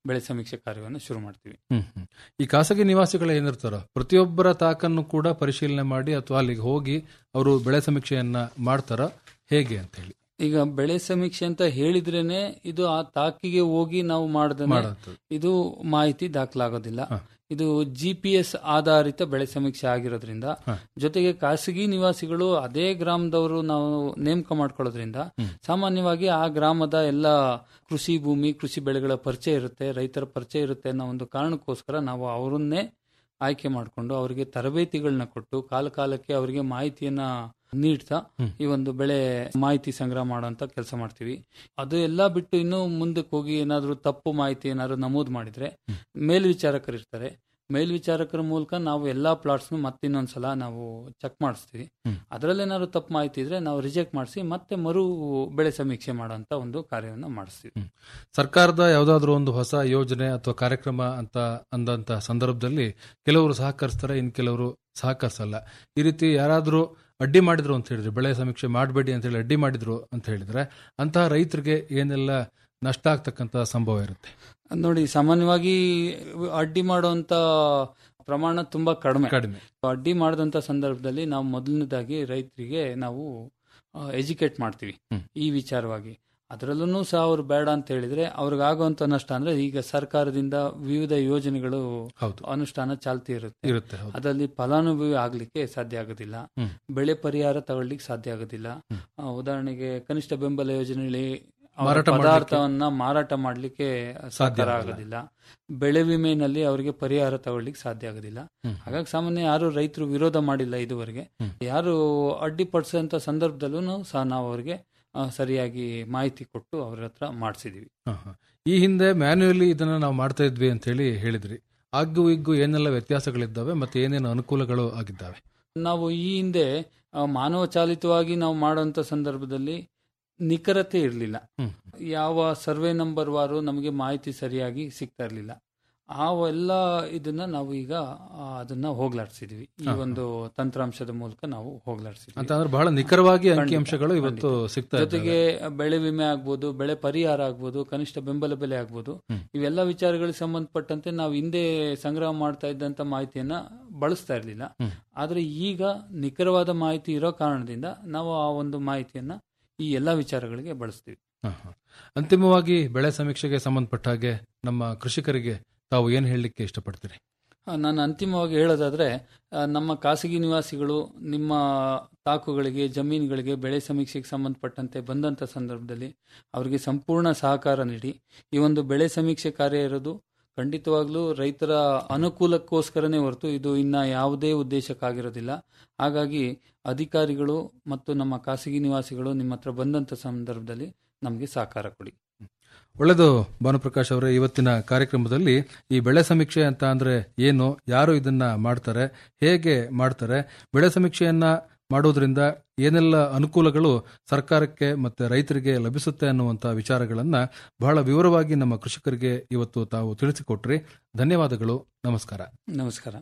ಬೆಳೆ ಸಮೀಕ್ಷೆ ಕಾರ್ಯವನ್ನು ಶುರು ಮಾಡ್ತೀವಿ ಹ್ಮ್ ಹ್ಮ್. ಈ ಖಾಸಗಿ ನಿವಾಸಿಗಳು ಏನಿರ್ತಾರೋ ಪ್ರತಿಯೊಬ್ಬರ ತಾಕನ್ನು ಕೂಡ ಪರಿಶೀಲನೆ ಮಾಡಿ ಅಥವಾ ಅಲ್ಲಿಗೆ ಹೋಗಿ ಅವರು ಬೆಳೆ ಸಮೀಕ್ಷೆಯನ್ನ ಮಾಡ್ತಾರ ಹೇಗೆ ಅಂತ ಹೇಳಿ ಈಗ ಬೆಳೆ ಸಮೀಕ್ಷೆ ಅಂತ ಹೇಳಿದ್ರೇನೆ ಇದು ಆ ತಾಕಿಗೆ ಹೋಗಿ ನಾವು ಮಾಡದ ಮಾಡೋದು. ಇದು ಮಾಹಿತಿ ದಾಖಲಾಗೋದಿಲ್ಲ ಇದು ಜಿ ಪಿ ಎಸ್ ಆಧಾರಿತ ಬೆಳೆ ಸಮೀಕ್ಷೆ ಆಗಿರೋದ್ರಿಂದ ಜೊತೆಗೆ ಖಾಸಗಿ ನಿವಾಸಿಗಳು ಅದೇ ಗ್ರಾಮದವರು ನಾವು ನೇಮಕ ಮಾಡ್ಕೊಳ್ಳೋದ್ರಿಂದ ಸಾಮಾನ್ಯವಾಗಿ ಆ ಗ್ರಾಮದ ಎಲ್ಲ ಕೃಷಿ ಭೂಮಿ ಕೃಷಿ ಬೆಳೆಗಳ ಪರಿಚಯ ಇರುತ್ತೆ ರೈತರ ಪರಿಚಯ ಇರುತ್ತೆ ಅನ್ನೋ ಒಂದು ಕಾರಣಕ್ಕೋಸ್ಕರ ನಾವು ಅವರನ್ನೇ ಆಯ್ಕೆ ಮಾಡಿಕೊಂಡು ಅವರಿಗೆ ತರಬೇತಿಗಳನ್ನ ಕೊಟ್ಟು ಕಾಲ ಕಾಲಕ್ಕೆ ಅವರಿಗೆ ಮಾಹಿತಿಯನ್ನ ನೀಡ್ತಾ ಈ ಒಂದು ಬೆಳೆ ಮಾಹಿತಿ ಸಂಗ್ರಹ ಮಾಡುವಂತ ಕೆಲಸ ಮಾಡ್ತೀವಿ ಅದು ಎಲ್ಲ ಬಿಟ್ಟು ಇನ್ನು ಮುಂದಕ್ಕೆ ಹೋಗಿ ಏನಾದರೂ ತಪ್ಪು ಮಾಹಿತಿ ಏನಾದ್ರು ನಮೂದು ಮಾಡಿದ್ರೆ ಮೇಲ್ವಿಚಾರಕರು ಇರ್ತಾರೆ ಮೇಲ್ವಿಚಾರಕರ ಮೂಲಕ ನಾವು ಎಲ್ಲಾ ಪ್ಲಾಟ್ಸ್ನು ಮತ್ತಿನ್ನೊಂದ್ಸಲ ನಾವು ಚೆಕ್ ಮಾಡಿಸ್ತೀವಿ ಅದರಲ್ಲೇನಾದ್ರು ತಪ್ಪು ಮಾಹಿತಿ ಇದ್ರೆ ನಾವು ರಿಜೆಕ್ಟ್ ಮಾಡಿಸಿ ಮತ್ತೆ ಮರು ಬೆಳೆ ಸಮೀಕ್ಷೆ ಮಾಡುವಂತ ಒಂದು ಕಾರ್ಯವನ್ನು ಮಾಡಿಸ್ತೀವಿ ಸರ್ಕಾರದ ಯಾವುದಾದ್ರೂ ಒಂದು ಹೊಸ ಯೋಜನೆ ಅಥವಾ ಕಾರ್ಯಕ್ರಮ ಅಂತ ಅಂದಂತ ಸಂದರ್ಭದಲ್ಲಿ ಕೆಲವರು ಸಹಕರಿಸ್ತಾರೆ ಇನ್ ಕೆಲವರು ಸಹಕರಿಸಲ್ಲ ಈ ರೀತಿ ಯಾರಾದರೂ ಅಡ್ಡಿ ಮಾಡಿದ್ರು ಅಂತ ಹೇಳಿದ್ರೆ ಬೆಳೆ ಸಮೀಕ್ಷೆ ಮಾಡಬೇಡಿ ಅಂತ ಹೇಳಿ ಅಡ್ಡಿ ಮಾಡಿದ್ರು ಅಂತ ಹೇಳಿದ್ರೆ ಅಂತಹ ರೈತರಿಗೆ ಏನೆಲ್ಲ ನಷ್ಟ ಆಗ್ತಕ್ಕಂತ ಸಂಭವ ಇರುತ್ತೆ ನೋಡಿ ಸಾಮಾನ್ಯವಾಗಿ ಅಡ್ಡಿ ಮಾಡುವಂತ ಪ್ರಮಾಣ ತುಂಬಾ ಕಡಿಮೆ ಕಡಿಮೆ ಅಡ್ಡಿ ಮಾಡಿದಂತ ಸಂದರ್ಭದಲ್ಲಿ ನಾವು ಮೊದಲನೇದಾಗಿ ರೈತರಿಗೆ ನಾವು ಎಜುಕೇಟ್ ಮಾಡ್ತೀವಿ ಈ ವಿಚಾರವಾಗಿ ಅದರಲ್ಲೂ ಸಹ ಅವ್ರು ಬೇಡ ಅಂತ ಹೇಳಿದ್ರೆ ಅವ್ರಿಗಾಗುವಂತ ನಷ್ಟ ಅಂದ್ರೆ ಈಗ ಸರ್ಕಾರದಿಂದ ವಿವಿಧ ಯೋಜನೆಗಳು ಹೌದು. ಅನುಷ್ಠಾನ ಚಾಲ್ತಿ ಇರುತ್ತೆ ಇರುತ್ತೆ ಹೌದು. ಅದರಲ್ಲಿ ಫಲಾನುಭವಿ ಆಗ್ಲಿಕ್ಕೆ ಸಾಧ್ಯ ಆಗೋದಿಲ್ಲ ಹ್ಮ್. ಬೆಳೆ ಪರಿಹಾರ ತಗೊಳ್ಳಿಕ್ಕೆ ಸಾಧ್ಯ ಆಗೋದಿಲ್ಲ ಆ, ಉದಾಹರಣೆಗೆ ಕನಿಷ್ಠ ಬೆಂಬಲ ಯೋಜನೆಯಲ್ಲಿ ಅವರ ಮಾರಾಟ ಮಾಡ್ಲಿಕ್ಕೆ- ಪದಾರ್ಥವನ್ನ ಮಾರಾಟ ಮಾಡ್ಲಿಕ್ಕೆ ಸಾಧ್ಯ ಆಗೋದಿಲ್ಲ ಬೆಳೆ ವಿಮೆನಲ್ಲಿ ಅವರಿಗೆ ಪರಿಹಾರ ತಗೊಳ್ಳಿಕ್ಕೆ ಸಾಧ್ಯ ಆಗೋದಿಲ್ಲ ಹ್ಮ್. ಹಾಗಾಗಿ ಸಾಮಾನ್ಯ ಯಾರು ರೈತರು ವಿರೋಧ ಮಾಡಿಲ್ಲ ಇದುವರೆಗೆ ಯಾರು ಅಡ್ಡಿಪಡಿಸೋಂತ ಸಂದರ್ಭದಲ್ಲೂ ಸಹ ನಾವು ಅವರಿಗೆ ಆ, ಸರಿಯಾಗಿ ಮಾಹಿತಿ ಕೊಟ್ಟು ಅವ್ರ ಹತ್ರ ಮಾಡಿಸಿದೀವಿ ಹ, ಹ. ಈ ಹಿಂದೆ ಮ್ಯಾನ್ಯುಯಲಿ ಇದನ್ನ ನಾವು ಮಾಡ್ತಾ ಇದ್ವಿ ಅಂತ ಹೇಳಿ ಹೇಳಿದ್ರಿ ಅಗ್ಗು ಇಗ್ಗು ಏನೆಲ್ಲ ವ್ಯತ್ಯಾಸಗಳಿದ್ದಾವೆ ಮತ್ತೆ ಏನೇನು ಅನುಕೂಲಗಳು ಆಗಿದ್ದಾವೆ ನಾವು ಈ ಹಿಂದೆ ಆ, ಮಾನವ ಚಾಲಿತವಾಗಿ ನಾವು ಮಾಡುವಂತ ಸಂದರ್ಭದಲ್ಲಿ ನಿಖರತೆ ಇರಲಿಲ್ಲ ಹ್ಮ್. ಯಾವ ಸರ್ವೆ ನಂಬರ್ ವಾರು ನಮಗೆ ಮಾಹಿತಿ ಸರಿಯಾಗಿ ಸಿಗ್ತಾ ಇರಲಿಲ್ಲ ಆ ಎಲ್ಲ ಇದನ್ನ ನಾವು ಈಗ ಆ, ಅದನ್ನ ಹೋಗ್ಲಾಡ್ಸಿದೀವಿ ಈ ಹಾ, ಒಂದು ತಂತ್ರಾಂಶದ ಮೂಲಕ ನಾವು ಹೋಗ್ಲಾಡ್ಸಿದ್ವಿ ಅಂತ ಅಂದ್ರೆ ಬಹಳ ನಿಖರವಾಗಿ ಖಂಡಿತ, ಅಂಕಿಅಂಶಗಳು ಇವತ್ತು ಖಂಡಿತ. ಸಿಗ್ತಾ ಜೊತೆಗೆ ಬೆಳೆ ವಿಮೆ ಆಗ್ಬೋದು ಬೆಳೆ ಪರಿಹಾರ ಆಗ್ಬೋದು ಕನಿಷ್ಠ ಬೆಂಬಲ ಬೆಲೆ ಆಗ್ಬೋದು ಹ್ಮ್. ಇವೆಲ್ಲ ವಿಚಾರಗಳಿಗೆ ಸಂಬಂಧಪಟ್ಟಂತೆ ನಾವು ಹಿಂದೆ ಸಂಗ್ರಹ ಮಾಡ್ತಾ ಇದ್ದಂತ ಮಾಹಿತಿಯನ್ನ ಬಳಸ್ತಾ ಇರಲಿಲ್ಲ ಹ್ಮ್. ಆದ್ರೆ ಈಗ ನಿಖರವಾದ ಮಾಹಿತಿ ಇರೋ ಕಾರಣದಿಂದ ನಾವು ಆ ಒಂದು ಮಾಹಿತಿಯನ್ನ ಈ ಎಲ್ಲಾ ವಿಚಾರಗಳಿಗೆ ಬಳಸ್ತೀವಿ ಹ, ಹ. ಅಂತಿಮವಾಗಿ ಬೆಳೆ ಸಮೀಕ್ಷೆಗೆ ಸಂಬಂಧಪಟ್ಟ ಹಾಗೆ ನಮ್ಮ ಕೃಷಿಕರಿಗೆ ತಾವು ಏನ್ ಹೇಳಲಿಕ್ಕೆ ಇಷ್ಟಪಡ್ತೀರಿ ಆ, ನಾನು ಅಂತಿಮವಾಗಿ ಹೇಳೋದಾದ್ರೆ ಆ, ನಮ್ಮ ಖಾಸಗಿ ನಿವಾಸಿಗಳು ನಿಮ್ಮ ತಾಕುಗಳಿಗೆ ಜಮೀನುಗಳಿಗೆ ಬೆಳೆ ಸಮೀಕ್ಷೆಗೆ ಸಂಬಂಧಪಟ್ಟಂತೆ ಬಂದಂತ ಸಂದರ್ಭದಲ್ಲಿ ಅವರಿಗೆ ಸಂಪೂರ್ಣ ಸಹಕಾರ ನೀಡಿ ಈ ಒಂದು ಬೆಳೆ ಸಮೀಕ್ಷೆ ಕಾರ್ಯ ಇರೋದು ಖಂಡಿತವಾಗ್ಲೂ ರೈತರ ಅನುಕೂಲಕ್ಕೋಸ್ಕರನೇ ಹೊರತು ಇದು ಇನ್ನ ಯಾವುದೇ ಉದ್ದೇಶಕ್ಕಾಗಿರೋದಿಲ್ಲ ಹಾಗಾಗಿ ಅಧಿಕಾರಿಗಳು ಮತ್ತು ನಮ್ಮ ಖಾಸಗಿ ನಿವಾಸಿಗಳು ನಿಮ್ಮ ಹತ್ರ ಬಂದಂತ ಸಂದರ್ಭದಲ್ಲಿ ನಮಗೆ ಸಹಕಾರ ಕೊಡಿ ಒಳ್ಳೆಯದು ಭಾನುಪ್ರಕಾಶ್ ಅವರೇ ಇವತ್ತಿನ ಕಾರ್ಯಕ್ರಮದಲ್ಲಿ ಈ ಬೆಳೆ ಸಮೀಕ್ಷೆ ಅಂತ ಅಂದ್ರೆ ಏನು ಯಾರು ಇದನ್ನ ಮಾಡ್ತಾರೆ ಹೇಗೆ ಮಾಡ್ತಾರೆ ಬೆಳೆ ಸಮೀಕ್ಷೆಯನ್ನ ಮಾಡೋದ್ರಿಂದ ಏನೆಲ್ಲ ಅನುಕೂಲಗಳು ಸರ್ಕಾರಕ್ಕೆ ಮತ್ತೆ ರೈತರಿಗೆ ಲಭಿಸುತ್ತೆ ಅನ್ನುವಂಥ ವಿಚಾರಗಳನ್ನ ಬಹಳ ವಿವರವಾಗಿ ನಮ್ಮ ಕೃಷಿಕರಿಗೆ ಇವತ್ತು ತಾವು ತಿಳಿಸಿಕೊಟ್ರಿ ಧನ್ಯವಾದಗಳು ನಮಸ್ಕಾರ ನಮಸ್ಕಾರ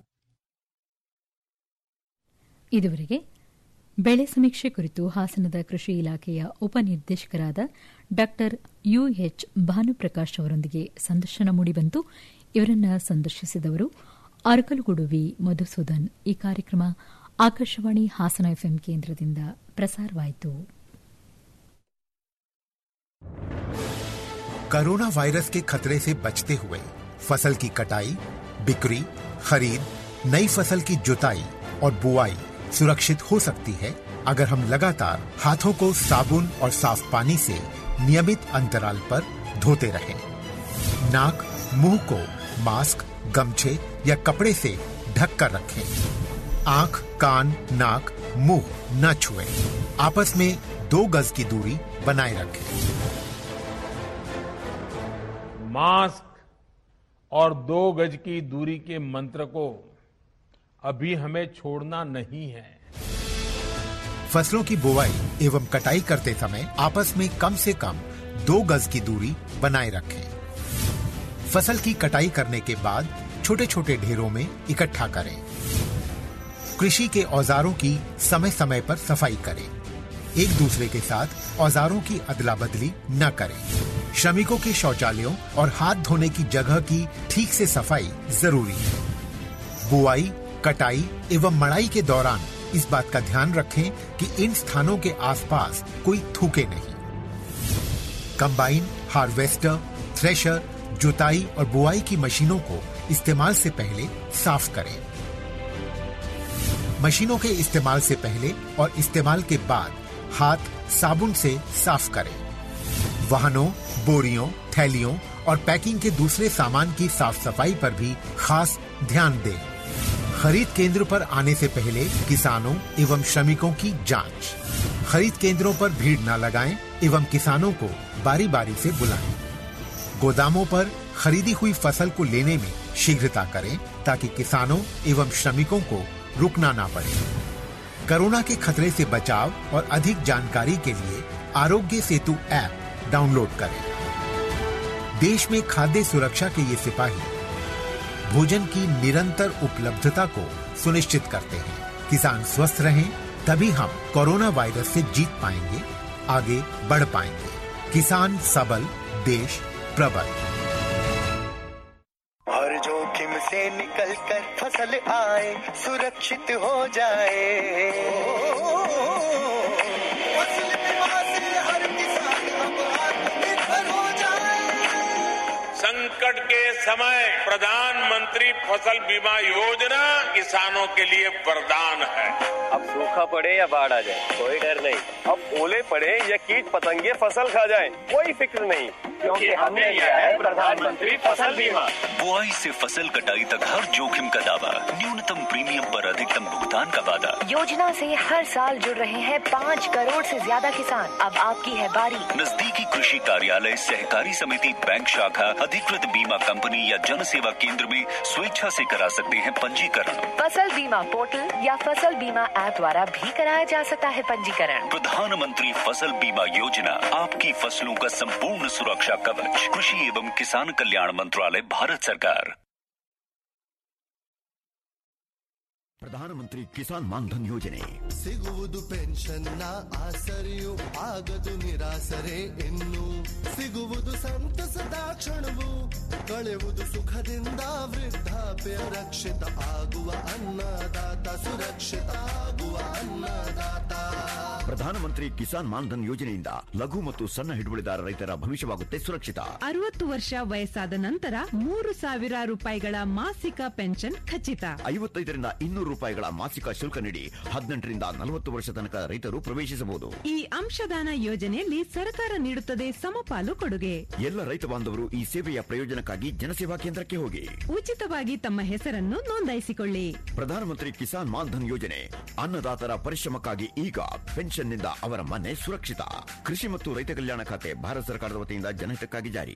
ಇದುವರೆಗೆ ಬೆಳೆ ಸಮೀಕ್ಷೆ ಕುರಿತು ಹಾಸನದ ಕೃಷಿ ಇಲಾಖೆಯ ಉಪನಿರ್ದೇಶಕರಾದ ಡಾಕ್ಟರ್ ಯುಎಚ್ ಭಾನುಪ್ರಕಾಶ್ ಅವರೊಂದಿಗೆ ಸಂದರ್ಶನ ಮೂಡಿಬಂತು ಇವರನ್ನ ಸಂದರ್ಶಿಸಿದವರು ಅರಕಲಗೂಡು ವಿ ಮಧುಸೂದನ್ ಈ ಕಾರ್ಯಕ್ರಮ ಆಕಾಶವಾಣಿ ಹಾಸನ ಎಫ್ಎಂ ಕೇಂದ್ರದಿಂದ ಪ್ರಸಾರವಾಯಿತು कोरोना वायरस के खतरे से बचते हुए फसल की कटाई बिक्री खरीद नई फसल की जुताई और बुआई सुरक्षित हो सकती है अगर हम लगातार हाथों को साबुन और साफ पानी से नियमित अंतराल पर धोते रहें। नाक मुंह को मास्क गमछे या कपड़े से ढक कर रखें आंख कान नाक मुंह न छुएं। आपस में दो गज की दूरी बनाए रखें मास्क और दो गज की दूरी के मंत्र को अभी हमें छोड़ना नहीं है फसलों की बुवाई एवं कटाई करते समय आपस में कम से कम दो गज की दूरी बनाए रखें फसल की कटाई करने के बाद छोटे छोटे ढेरों में इकट्ठा करें कृषि के औजारों की समय समय पर सफाई करें एक दूसरे के साथ औजारों की अदला बदली न करें श्रमिकों के शौचालयों और हाथ धोने की जगह की ठीक से सफाई जरूरी है बुआई कटाई एवं मड़ाई के दौरान इस बात का ध्यान रखें कि इन स्थानों के आसपास कोई थूके नहीं कंबाइन हार्वेस्टर थ्रेशर जुताई और बुआई की मशीनों को इस्तेमाल से पहले साफ करें मशीनों के इस्तेमाल से पहले और इस्तेमाल के बाद हाथ साबुन से साफ करें वाहनों बोरियों थैलियों और पैकिंग के दूसरे सामान की साफ सफाई पर भी खास ध्यान दें खरीद केंद्र पर आने से पहले किसानों एवं श्रमिकों की जांच खरीद केंद्रों पर भीड़ न लगाएं एवं किसानों को बारी बारी से बुलाएं गोदामों पर खरीदी हुई फसल को लेने में शीघ्रता करें ताकि किसानों एवं श्रमिकों को रुकना ना पड़े कोरोना के खतरे से बचाव और अधिक जानकारी के लिए आरोग्य सेतु ऐप डाउनलोड करें देश में खाद्य सुरक्षा के ये सिपाही भोजन की निरंतर उपलब्धता को सुनिश्चित करते हैं किसान स्वस्थ रहें तभी हम कोरोना वायरस से जीत पाएंगे आगे बढ़ पाएंगे किसान सबल देश प्रबल हर जोखिम से निकल कर फसल आए सुरक्षित हो जाए फसल बीमा से हर किसान अब आत्मनिर्भर हो जाए संकट के समय प्रधानमंत्री फसल बीमा योजना किसानों के लिए वरदान है अब सूखा पड़े या बाढ़ आ जाए कोई डर नहीं अब ओले पड़े या कीट पतंगे फसल खा जाए कोई फिक्र नहीं क्योंकि हमने लिया है प्रधानमंत्री फसल बीमा बुआई से फसल कटाई तक हर जोखिम का दावा न्यूनतम प्रीमियम पर अधिकतम भुगतान का वादा योजना से हर साल जुड़ रहे हैं पाँच करोड़ से ज्यादा किसान अब आपकी है बारी नजदीकी कृषि कार्यालय सहकारी समिति बैंक शाखा अधिकृत बीमा कंपनी या जन सेवा केंद्र में स्वेच्छा से करा सकते हैं पंजीकरण फसल बीमा पोर्टल या फसल बीमा ऐप द्वारा भी कराया जा सकता है पंजीकरण प्रधानमंत्री फसल बीमा योजना आपकी फसलों का संपूर्ण सुरक्षा कवच कृषि एवं किसान कल्याण मंत्रालय भारत सरकार ಪ್ರಧಾನಮಂತ್ರಿ ಕಿಸಾನ್ ಮಾನ್ಧನ್ ಯೋಜನೆ ಸಿಗುವುದು ಪೆನ್ಷನ್ನ ಆಸರೆಯು ಆಗದು ನಿರಾಸರೆ ಇನ್ನು ಸಿಗುವುದು ಸಂತಸದ ಕ್ಷಣವು ಕಳೆಯುವುದು ಸುಖದಿಂದ ವೃದ್ಧಾಪ್ಯ ರಕ್ಷಿತ ಆಗುವ ಅನ್ನದಾತ ಸುರಕ್ಷಿತ ಆಗುವ ಅನ್ನದಾತ ಪ್ರಧಾನಮಂತ್ರಿ ಕಿಸಾನ್ ಮಾನ್ಧನ್ ಯೋಜನೆಯಿಂದ ಲಘು ಮತ್ತು ಸಣ್ಣ ಹಿಡುವಳಿದಾರ ರೈತರ ಭವಿಷ್ಯವಾಗುತ್ತೆ ಸುರಕ್ಷಿತ ಅರವತ್ತು ವರ್ಷ ವಯಸ್ಸಾದ ನಂತರ ಮೂರು ಸಾವಿರ ರೂಪಾಯಿಗಳ ಮಾಸಿಕ ಪೆನ್ಷನ್ ಖಚಿತ ಐವತ್ತೈದರಿಂದ ಇನ್ನೂರು ರೂಪಾಯಿಗಳ ಮಾಸಿಕ ಶುಲ್ಕ ನೀಡಿ ಹದಿನೆಂಟರಿಂದ ನಲವತ್ತು ವರ್ಷ ತನಕ ರೈತರು ಪ್ರವೇಶಿಸಬಹುದು ಈ ಅಂಶದಾನ ಯೋಜನೆಯಲ್ಲಿ ಸರ್ಕಾರ ನೀಡುತ್ತದೆ ಸಮಪಾಲು ಕೊಡುಗೆ ಎಲ್ಲ ರೈತ ಬಾಂಧವರು ಈ ಸೇವೆಯ ಪ್ರಯೋಜನಕ್ಕಾಗಿ ಜನಸೇವಾ ಕೇಂದ್ರಕ್ಕೆ ಹೋಗಿ ಉಚಿತವಾಗಿ ತಮ್ಮ ಹೆಸರನ್ನು ನೋಂದಾಯಿಸಿಕೊಳ್ಳಿ ಪ್ರಧಾನಮಂತ್ರಿ ಕಿಸಾನ್ ಮಾನ್ಧನ್ ಯೋಜನೆ ಅನ್ನದಾತರ ಪರಿಶ್ರಮಕ್ಕಾಗಿ ಈಗ ಪೆನ್ಷನ್ನಿಂದ ಅವರ ಮನೆ ಸುರಕ್ಷಿತ ಕೃಷಿ ಮತ್ತು ರೈತ ಕಲ್ಯಾಣ ಖಾತೆ ಭಾರತ ಸರ್ಕಾರದ ವತಿಯಿಂದ ಜನಹಿತಕ್ಕಾಗಿ ಜಾರಿ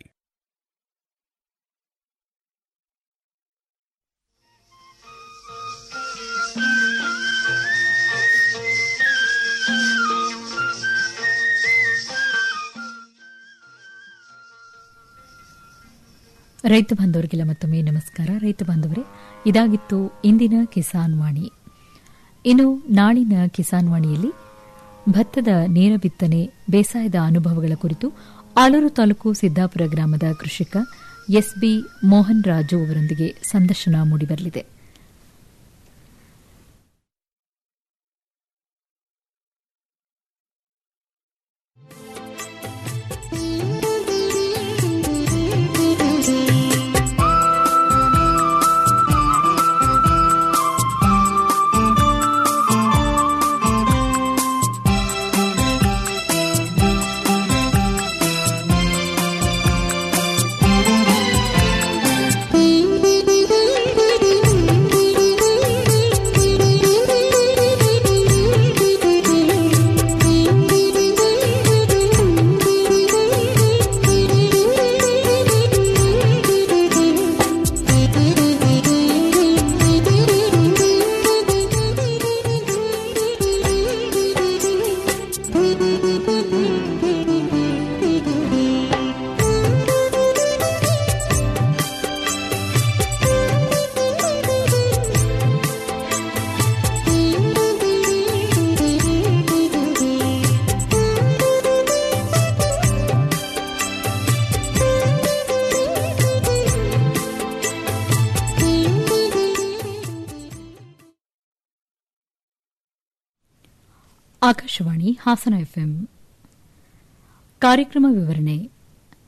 ರೈತ ಬಾಂಧವರಿಗೆಲ್ಲ ಮತ್ತೊಮ್ಮೆ ನಮಸ್ಕಾರ ರೈತ ಬಾಂಧವರೇ ಇದಾಗಿತ್ತು ಇಂದಿನ ಕಿಸಾನ್ ವಾಣಿ ಇನ್ನು ನಾಳಿನ ಕಿಸಾನ್ ವಾಣಿಯಲ್ಲಿ ಭತ್ತದ ನೇರ ಬಿತ್ತನೆ ಬೇಸಾಯದ ಅನುಭವಗಳ ಕುರಿತು ಆಲೂರು ತಾಲೂಕು ಸಿದ್ದಾಪುರ ಗ್ರಾಮದ ಕೃಷಿಕ ಎಸ್ಬಿ ಮೋಹನ್ ರಾಜು ಅವರೊಂದಿಗೆ ಸಂದರ್ಶನ ಮೂಡಿಬರಲಿದೆ ಆಕಾಶವಾಣಿ ಹಾಸನ ಎಫ್ಎಂ ಕಾರ್ಯಕ್ರಮ ವಿವರಣೆ